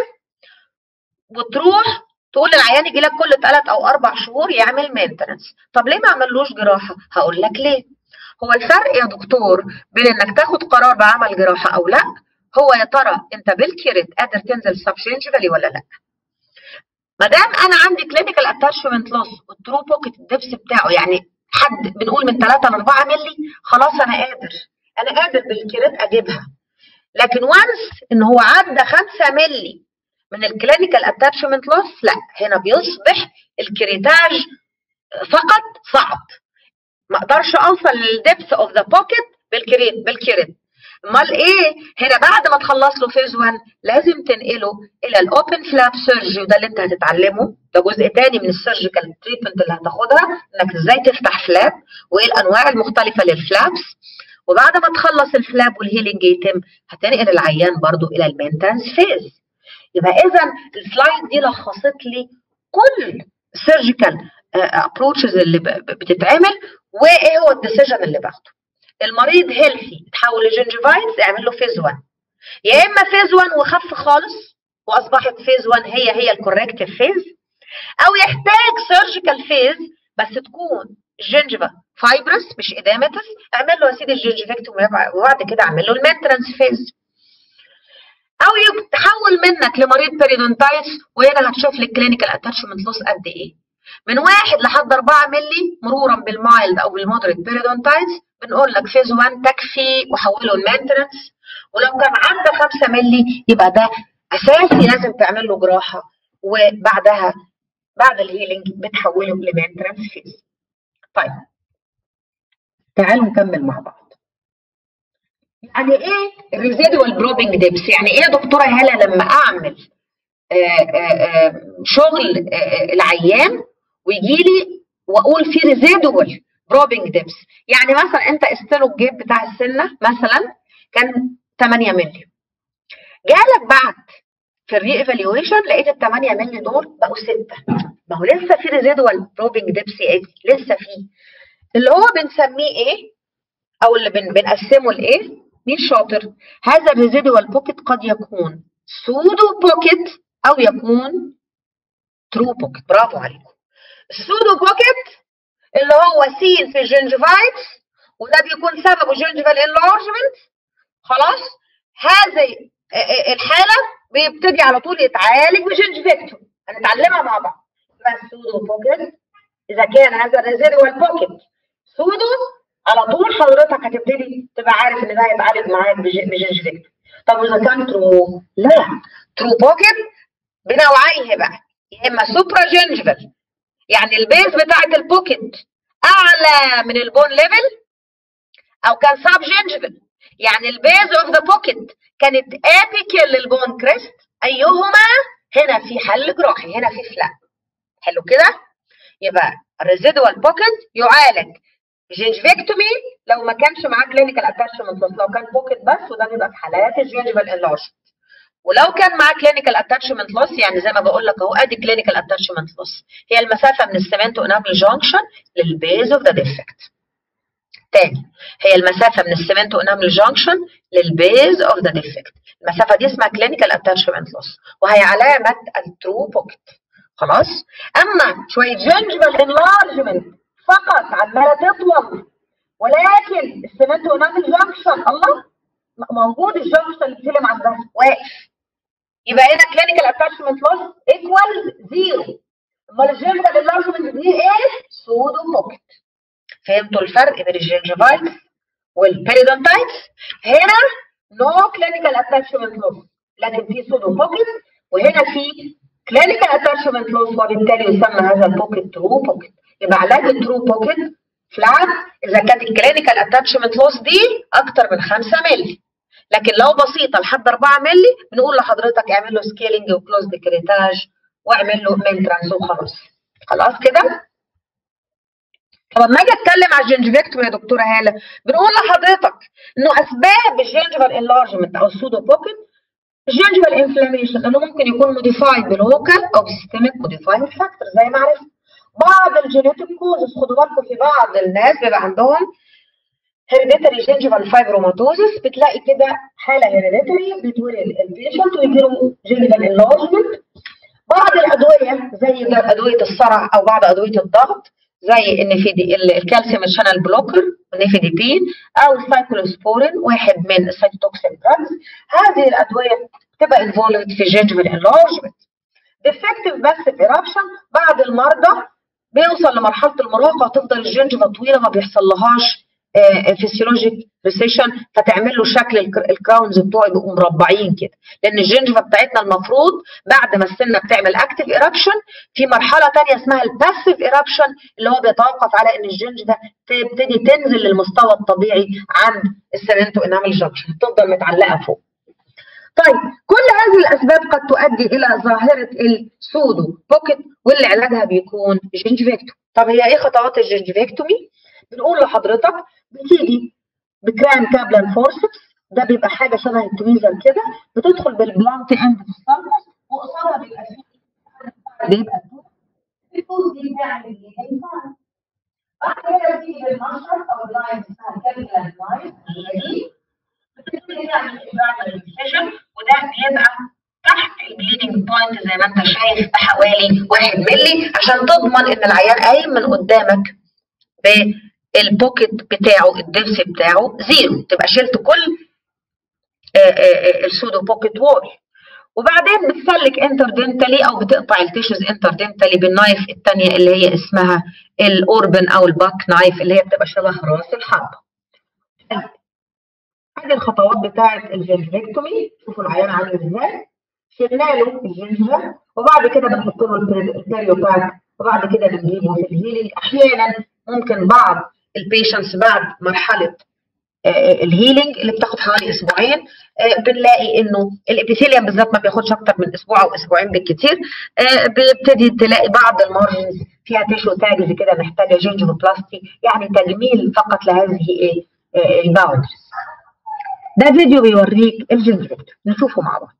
وتروح تقول للعيان يجي لك كل ثلاث او اربع شهور يعمل مينتنس طب ليه ما عملوش جراحه هقول لك ليه هو الفرق يا دكتور بين انك تاخد قرار بعمل جراحه او لا هو يا ترى انت بالكيرت قادر تنزل سبشنجفالي ولا لا ما دام انا عندي كلينيكال اتاتشمنت لوس والترو بوكيت الدبس بتاعه يعني حد بنقول من 3 ل 4 مللي خلاص انا قادر انا قادر بالكيرت اجيبها لكن وانس ان هو عدى 5 مللي من الكلينيكال اتاتشمنت لوس لا هنا بيصبح الكريتاج فقط صعب ما اقدرش اوصل للدبث اوف ذا بوكيت بالكريت بالكريت امال ايه هنا بعد ما تخلص له فيز 1 لازم تنقله الى الاوبن فلاب سيرجي وده اللي انت هتتعلمه ده جزء تاني من السيرجيكال تريتمنت اللي هتاخدها انك ازاي تفتح فلاب وايه الانواع المختلفه للفلابس وبعد ما تخلص الفلاب والهيلينج يتم هتنقل العيان برضو الى المينتنس فيز يبقى اذا السلايد دي لخصت لي كل السيرجيكال ابروتشز اللي بتتعمل وايه هو الديسيجن اللي باخده المريض هيلثي تحول لجنجيفايتس اعمل له فيز 1 يا اما فيز 1 وخف خالص واصبحت فيز 1 هي هي الكوركتيف فيز او يحتاج سيرجيكال فيز بس تكون الجنجفا فايبرس مش ادامتس اعمل له يا سيدي الجنجفكتومي وبعد كده اعمل له المينترنس فيز او تحول منك لمريض بيريدونتايتس وهنا هتشوف لي الكلينيكال اتاتشمنت لوس قد ايه من واحد لحد 4 مللي مرورا بالمايلد او بالمودريت بيريدونتايتس بنقول لك فيز 1 تكفي وحوله المينتنس ولو كان عدى 5 مللي يبقى ده اساسي لازم تعمل له جراحه وبعدها بعد الهيلينج بتحوله لمينتنس فيز. طيب تعالوا نكمل مع بعض. يعني ايه الريزيدوال بروبنج ديبس؟ يعني ايه يا دكتوره هاله لما اعمل آآ آآ شغل آآ العيان ويجي لي واقول في ريزيدوال بروبنج ديبس يعني مثلا انت استلو الجيب بتاع السنه مثلا كان 8 مللي جالك بعد في الري ايفالويشن لقيت ال 8 مللي دول بقوا 6 ما هو لسه في ريزيدوال بروبنج ديبس ايه لسه في اللي هو بنسميه ايه او اللي بن بنقسمه لايه مين شاطر هذا الريزيدوال بوكيت قد يكون سودو بوكيت او يكون ترو بوكيت برافو عليكم السودو بوكيت اللي هو سين في الجنجفايتس وده بيكون سببه جنجفال انلارجمنت خلاص هذه الحاله بيبتدي على طول يتعالج بجنجفكتوم هنتعلمها مع بعض يبقى السودو بوكيت اذا كان هذا الريزيدوال بوكيت سودو على طول حضرتك هتبتدي تبقى عارف ان ده هيتعالج معاك بجنجفكتوم طب واذا كان ترو لا ترو بوكيت بنوعيه بقى يا اما سوبرا جنجفال يعني البيز بتاعت البوكيت اعلى من البون ليفل او كان ساب جنجفل يعني البيز اوف ذا بوكيت كانت ابيكال للبون كريست ايهما هنا في حل جراحي هنا في فلاب حلو كده يبقى الريزيدوال بوكيت يعالج جنجفكتومي لو ما كانش معاه كلينيكال اتاتشمنت لو كان بوكيت بس وده بيبقى في حالات الجنجفال انلارجمنت ولو كان معاه كلينيكال اتاتشمنت لوس يعني زي ما بقول لك اهو ادي كلينيكال اتاتشمنت لوس هي المسافه من السمنت انابل جانكشن للبيز اوف ذا ديفكت تاني هي المسافه من السمنت انابل جانكشن للبيز اوف ذا ديفكت المسافه دي اسمها كلينيكال اتاتشمنت لوس وهي علامه الترو بوكيت خلاص اما شويه جنجفال انلارجمنت فقط عماله تطول ولكن السمنت ونعمل جنكشن الله موجود الجنكشن اللي بتتكلم عن ده واقف يبقى هنا كلينيكال اتاتشمنت لوس ايكوال زيرو امال الجنجفال انلارجمنت دي ايه؟ سودو بوكيت فهمتوا الفرق بين الجنجفايتس والبيريدونتايتس هنا نو كلينيكال اتاتشمنت لوس لكن في سودو بوكيت وهنا في كلينيكال اتاتشمنت لوس وبالتالي يسمى هذا البوكيت ترو بوكيت يبقى علاج الترو بوكيت فلات اذا كانت الكلينيكال اتاتشمنت لوس دي اكتر من 5 مللي لكن لو بسيطه لحد 4 مللي بنقول لحضرتك اعمل له سكيلنج وكلوز ديكريتاج واعمل له مينترانس وخلاص خلاص كده طب لما اجي اتكلم على الجنجفكتومي يا دكتوره هاله بنقول لحضرتك انه اسباب الجنجفال انلارجمنت او السودو بوكيت الجنجفال انفلاميشن انه ممكن يكون موديفايد باللوكال او بالسيستميك موديفايد فاكتور زي ما عرفت بعض الجينيتيك كوزز خدوا بالكم في بعض الناس بيبقى عندهم هيريديتري جينجيفال فايبروماتوزس بتلاقي كده حاله هيريديتري بيتولد البيشنت ويجي له جينجيفال انلارجمنت بعض الادويه زي ادويه الصرع او بعض ادويه الضغط زي النفيدي الكالسيوم شانل بلوكر النفيديبين او السايكلوسبورين واحد من السايتوكسين دراجز هذه الادويه بتبقى انفولد في جينجيفال انلارجمنت ديفكتيف باسيف ايرابشن بعض المرضى بيوصل لمرحله المراهقه وتفضل الجنجفه طويله ما بيحصلهاش فيسيولوجيك ريسيشن فتعمل له شكل الكراونز بتوعه يبقوا مربعين كده لان الجنجفه بتاعتنا المفروض بعد ما السنه بتعمل اكتف ايرابشن في مرحله ثانيه اسمها الباسيف ايرابشن اللي هو بيتوقف على ان الجنجفه تبتدي تنزل للمستوى الطبيعي عند السمنتو انامل جنكشن تفضل متعلقه فوق طيب كل هذه الاسباب قد تؤدي الى ظاهره السودو بوكيت واللي علاجها بيكون جنجفيكتومي طب هي ايه خطوات الجنجفيكتومي بنقول لحضرتك بتيجي بكرام كابلان فورسبس ده بيبقى حاجه شبه التويزر كده بتدخل بالبلانت اند في السيرفس وقصادها بيبقى فيه بيبقى الفوز دي بتعمل ايه؟ بعد كده بتيجي بالمشرط او اللاين اسمها كابلان لاين بتبتدي تعمل ابراج وده بيبقى تحت البليدنج بوينت زي ما انت شايف بحوالي 1 مللي عشان تضمن ان العيان قايم من قدامك بالبوكيت بتاعه الدبس بتاعه زيرو تبقى شلت كل السودو بوكيت وول وبعدين بتسلك انتردنتالي او بتقطع التيشوز انتردنتالي بالنايف الثانيه اللي هي اسمها الاوربن او الباك نايف اللي هي بتبقى شبه راس الحربه. هذه الخطوات بتاعه الجنجفكتومي شوفوا العيان عامل ازاي شلنا له الجنجفه وبعد كده بنحط له البيريو باك وبعد كده بنجيبه في الهيلينج احيانا ممكن بعض البيشنتس بعد مرحله الهيلينج اللي بتاخد حوالي اسبوعين بنلاقي انه الابيثيليوم بالذات ما بياخدش اكتر من اسبوع او اسبوعين بالكثير بيبتدي تلاقي بعض المارجنز فيها تيشو تاجز كده محتاجه جينجوبلاستي يعني تجميل فقط لهذه ايه الباوندرز ده فيديو بيوريك الجنجفكت نشوفه مع بعض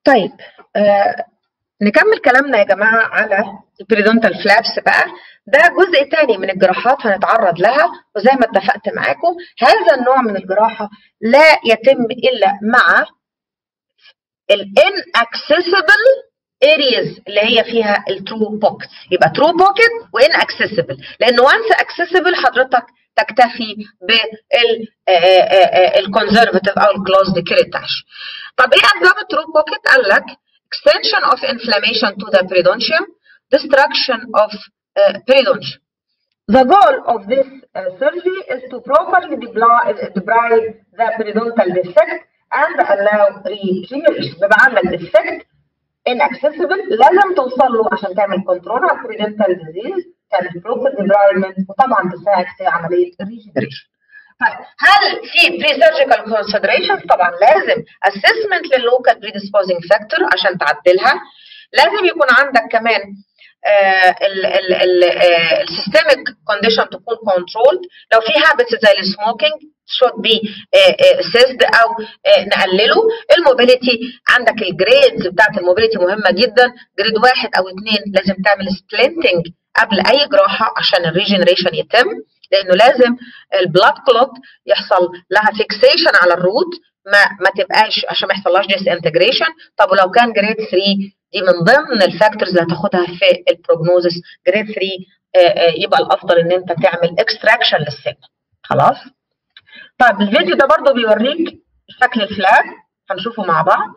طيب آه نكمل كلامنا يا جماعه على البريدونتال فلابس بقى ده جزء تاني من الجراحات هنتعرض لها وزي ما اتفقت معاكم هذا النوع من الجراحه لا يتم الا مع الان اكسسبل areas اللي هي فيها الترو بوكيتس يبقى ترو بوكيت وان اكسسبل لان وانس اكسسبل حضرتك تكتفي بالكونزرفتيف او الكلوزد كريتاش طب ايه اسباب الترو بوكيت قال لك extension of inflammation to the periodontium destruction of uh, periodontium The goal of this uh, surgery is to properly debride the periodontal defect and allow regeneration بيبقى عندك defect inaccessible لازم توصل له عشان تعمل كنترول على البريدنتال ديزيز تعمل بروبر ديبرايدمنت وطبعا تساعد في عمليه الريجنريشن. طيب هل في بري سيرجيكال كونسيدريشن؟ طبعا لازم اسسمنت لللوكال بريديسبوزنج فاكتور عشان تعدلها لازم يكون عندك كمان السيستميك كونديشن تكون كنترولد لو في هابتس زي السموكينج should be سيزد او نقلله الموبيليتي عندك الجريدز بتاعت الموبيليتي مهمه جدا جريد واحد او اثنين لازم تعمل سبلنتنج قبل اي جراحه عشان الريجنريشن يتم لانه لازم البلاد كلوت يحصل لها فيكسيشن على الروت ما ما تبقاش عشان ما يحصلهاش ديس انتجريشن طب ولو كان جريد 3 دي من ضمن الفاكتورز اللي هتاخدها في البروجنوزس جريد 3 يبقى الافضل ان انت تعمل اكستراكشن للسن خلاص طيب الفيديو ده برضو بيوريك شكل الفلاج هنشوفه مع بعض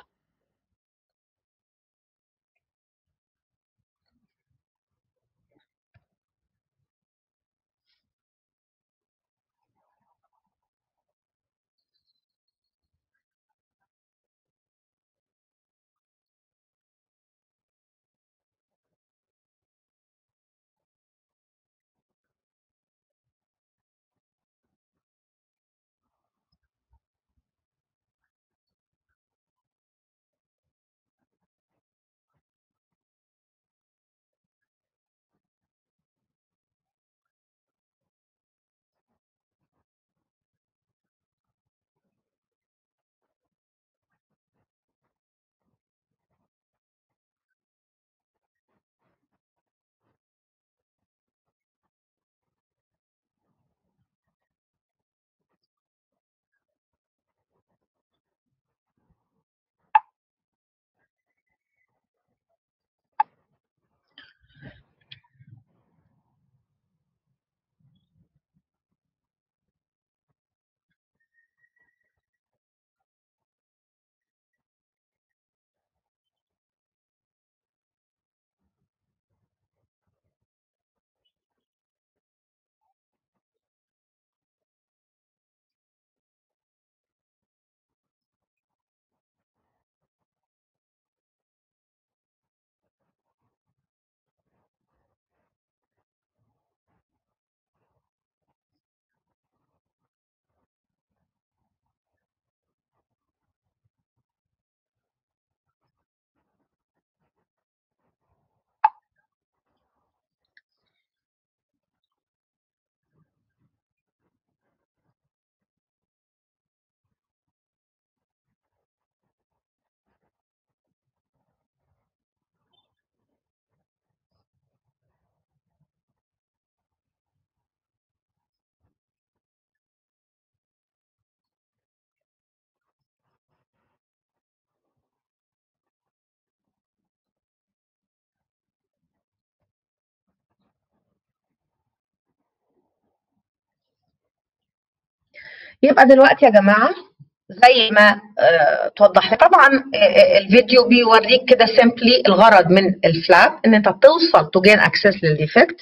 يبقى دلوقتي يا جماعه زي ما آه توضح طبعا آه الفيديو بيوريك كده سيمبلي الغرض من الفلاب ان انت توصل تو جين اكسس للديفكت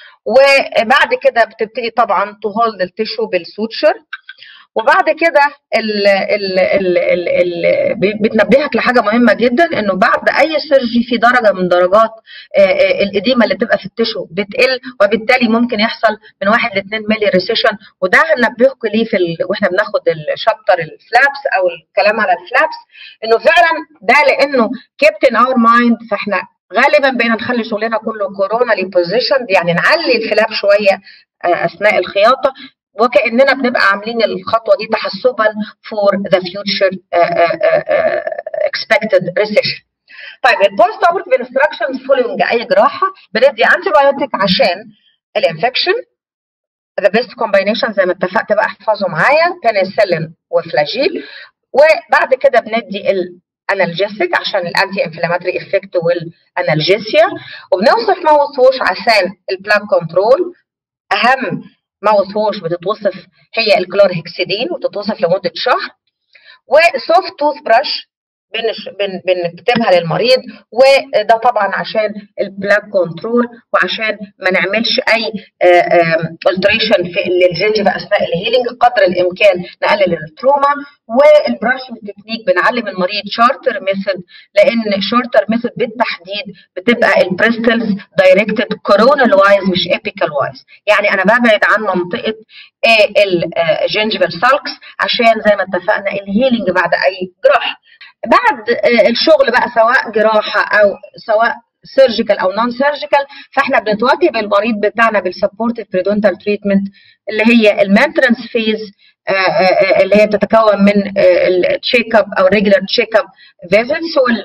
وبعد كده بتبتدي طبعا تهولد التيشو بالسوتشر وبعد كده ال ال ال ال ال بتنبهك لحاجه مهمه جدا انه بعد اي سيرجي في درجه من درجات الاديمه اللي بتبقى في التشو بتقل وبالتالي ممكن يحصل من 1 ل 2 ملي ريسيشن وده هننبهكم ليه في ال... واحنا بناخد الشابتر الفلابس او الكلام على الفلابس انه فعلا ده لانه كابتن اور مايند فاحنا غالبا بقينا نخلي شغلنا كله كورونالي بوزيشن يعني نعلي الفلاب شويه اثناء الخياطه وكاننا بنبقى عاملين الخطوه دي تحسبا for the future uh, uh, uh, expected recession. طيب البوست اوبرتيف انستراكشنز فولوينج اي جراحه بندي انتي بايوتيك عشان الانفكشن ذا بيست كومباينيشن زي ما اتفقت بقى احفظوا معايا بنسلين وفلاجيل وبعد كده بندي الانالجيسيك عشان الانتي انفلاماتري افكت والانالجيسيا وبنوصف ماوث ووش عشان البلاك كنترول اهم ماوث ووش بتتوصف هي الكلورهكسيدين وتتوصف لمده شهر وسوفت توث براش بن بنكتبها للمريض وده طبعا عشان البلاك كنترول وعشان ما نعملش اي التريشن في الجنجفه اثناء الهيلينج قدر الامكان نقلل التروما والبراشنج تكنيك بنعلم المريض شارتر ميثود لان شارتر ميثود بالتحديد بتبقى البريستلز دايركتد كورونال وايز مش ابيكال وايز يعني انا ببعد عن منطقه الجنجفال سالكس عشان زي ما اتفقنا الهيلينج بعد اي جراحه بعد الشغل بقى سواء جراحه او سواء سيرجيكال او نون سيرجيكال فاحنا بنتواكب المريض بتاعنا بالسبورتيف بريدونتال تريتمنت اللي هي المانترنس فيز اللي هي بتتكون من التشيك اب او ريجولار تشيك اب فيزيتس وال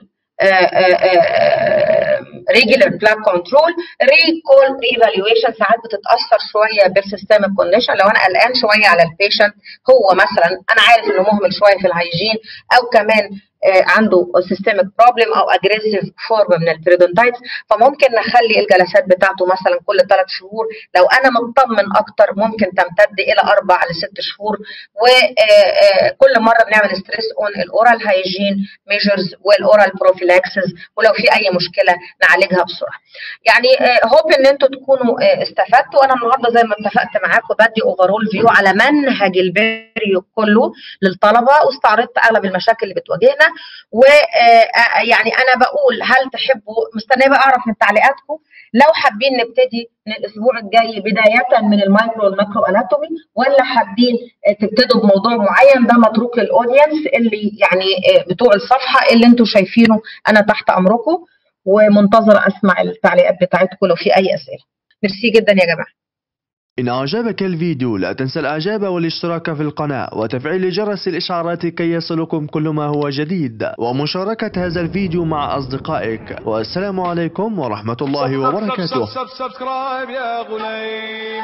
ريجولار بلاك كنترول ريكول ايفالويشن ساعات بتتاثر شويه بالسيستميك كونديشن لو انا قلقان شويه على البيشنت هو مثلا انا عارف انه مهمل شويه في الهيجين او كمان عنده سيستميك بروبلم او اجريسيف فورم من البريدونتايتس فممكن نخلي الجلسات بتاعته مثلا كل ثلاث شهور لو انا مطمن اكتر ممكن تمتد الى اربع لست شهور وكل مره بنعمل ستريس اون الاورال هايجين ميجرز والاورال بروفيلاكسز ولو في اي مشكله نعالجها بسرعه. يعني هوب ان انتم تكونوا استفدتوا وانا النهارده زي ما اتفقت معاكم بدي اوفرول فيو على منهج البريو كله للطلبه واستعرضت اغلب المشاكل اللي بتواجهنا ويعني انا بقول هل تحبوا مستنيه بقى اعرف من تعليقاتكم لو حابين نبتدي من الاسبوع الجاي بدايه من المايكرو والماكرو اناتومي ولا حابين تبتدوا بموضوع معين ده متروك للاودينس اللي يعني بتوع الصفحه اللي انتم شايفينه انا تحت امركم ومنتظره اسمع التعليقات بتاعتكم لو في اي اسئله ميرسي جدا يا جماعه إن أعجبك الفيديو لا تنسى الإعجاب والاشتراك في القناة وتفعيل جرس الإشعارات كي يصلكم كل ما هو جديد ومشاركة هذا الفيديو مع أصدقائك والسلام عليكم ورحمة الله وبركاته سبسكرايب يا غليم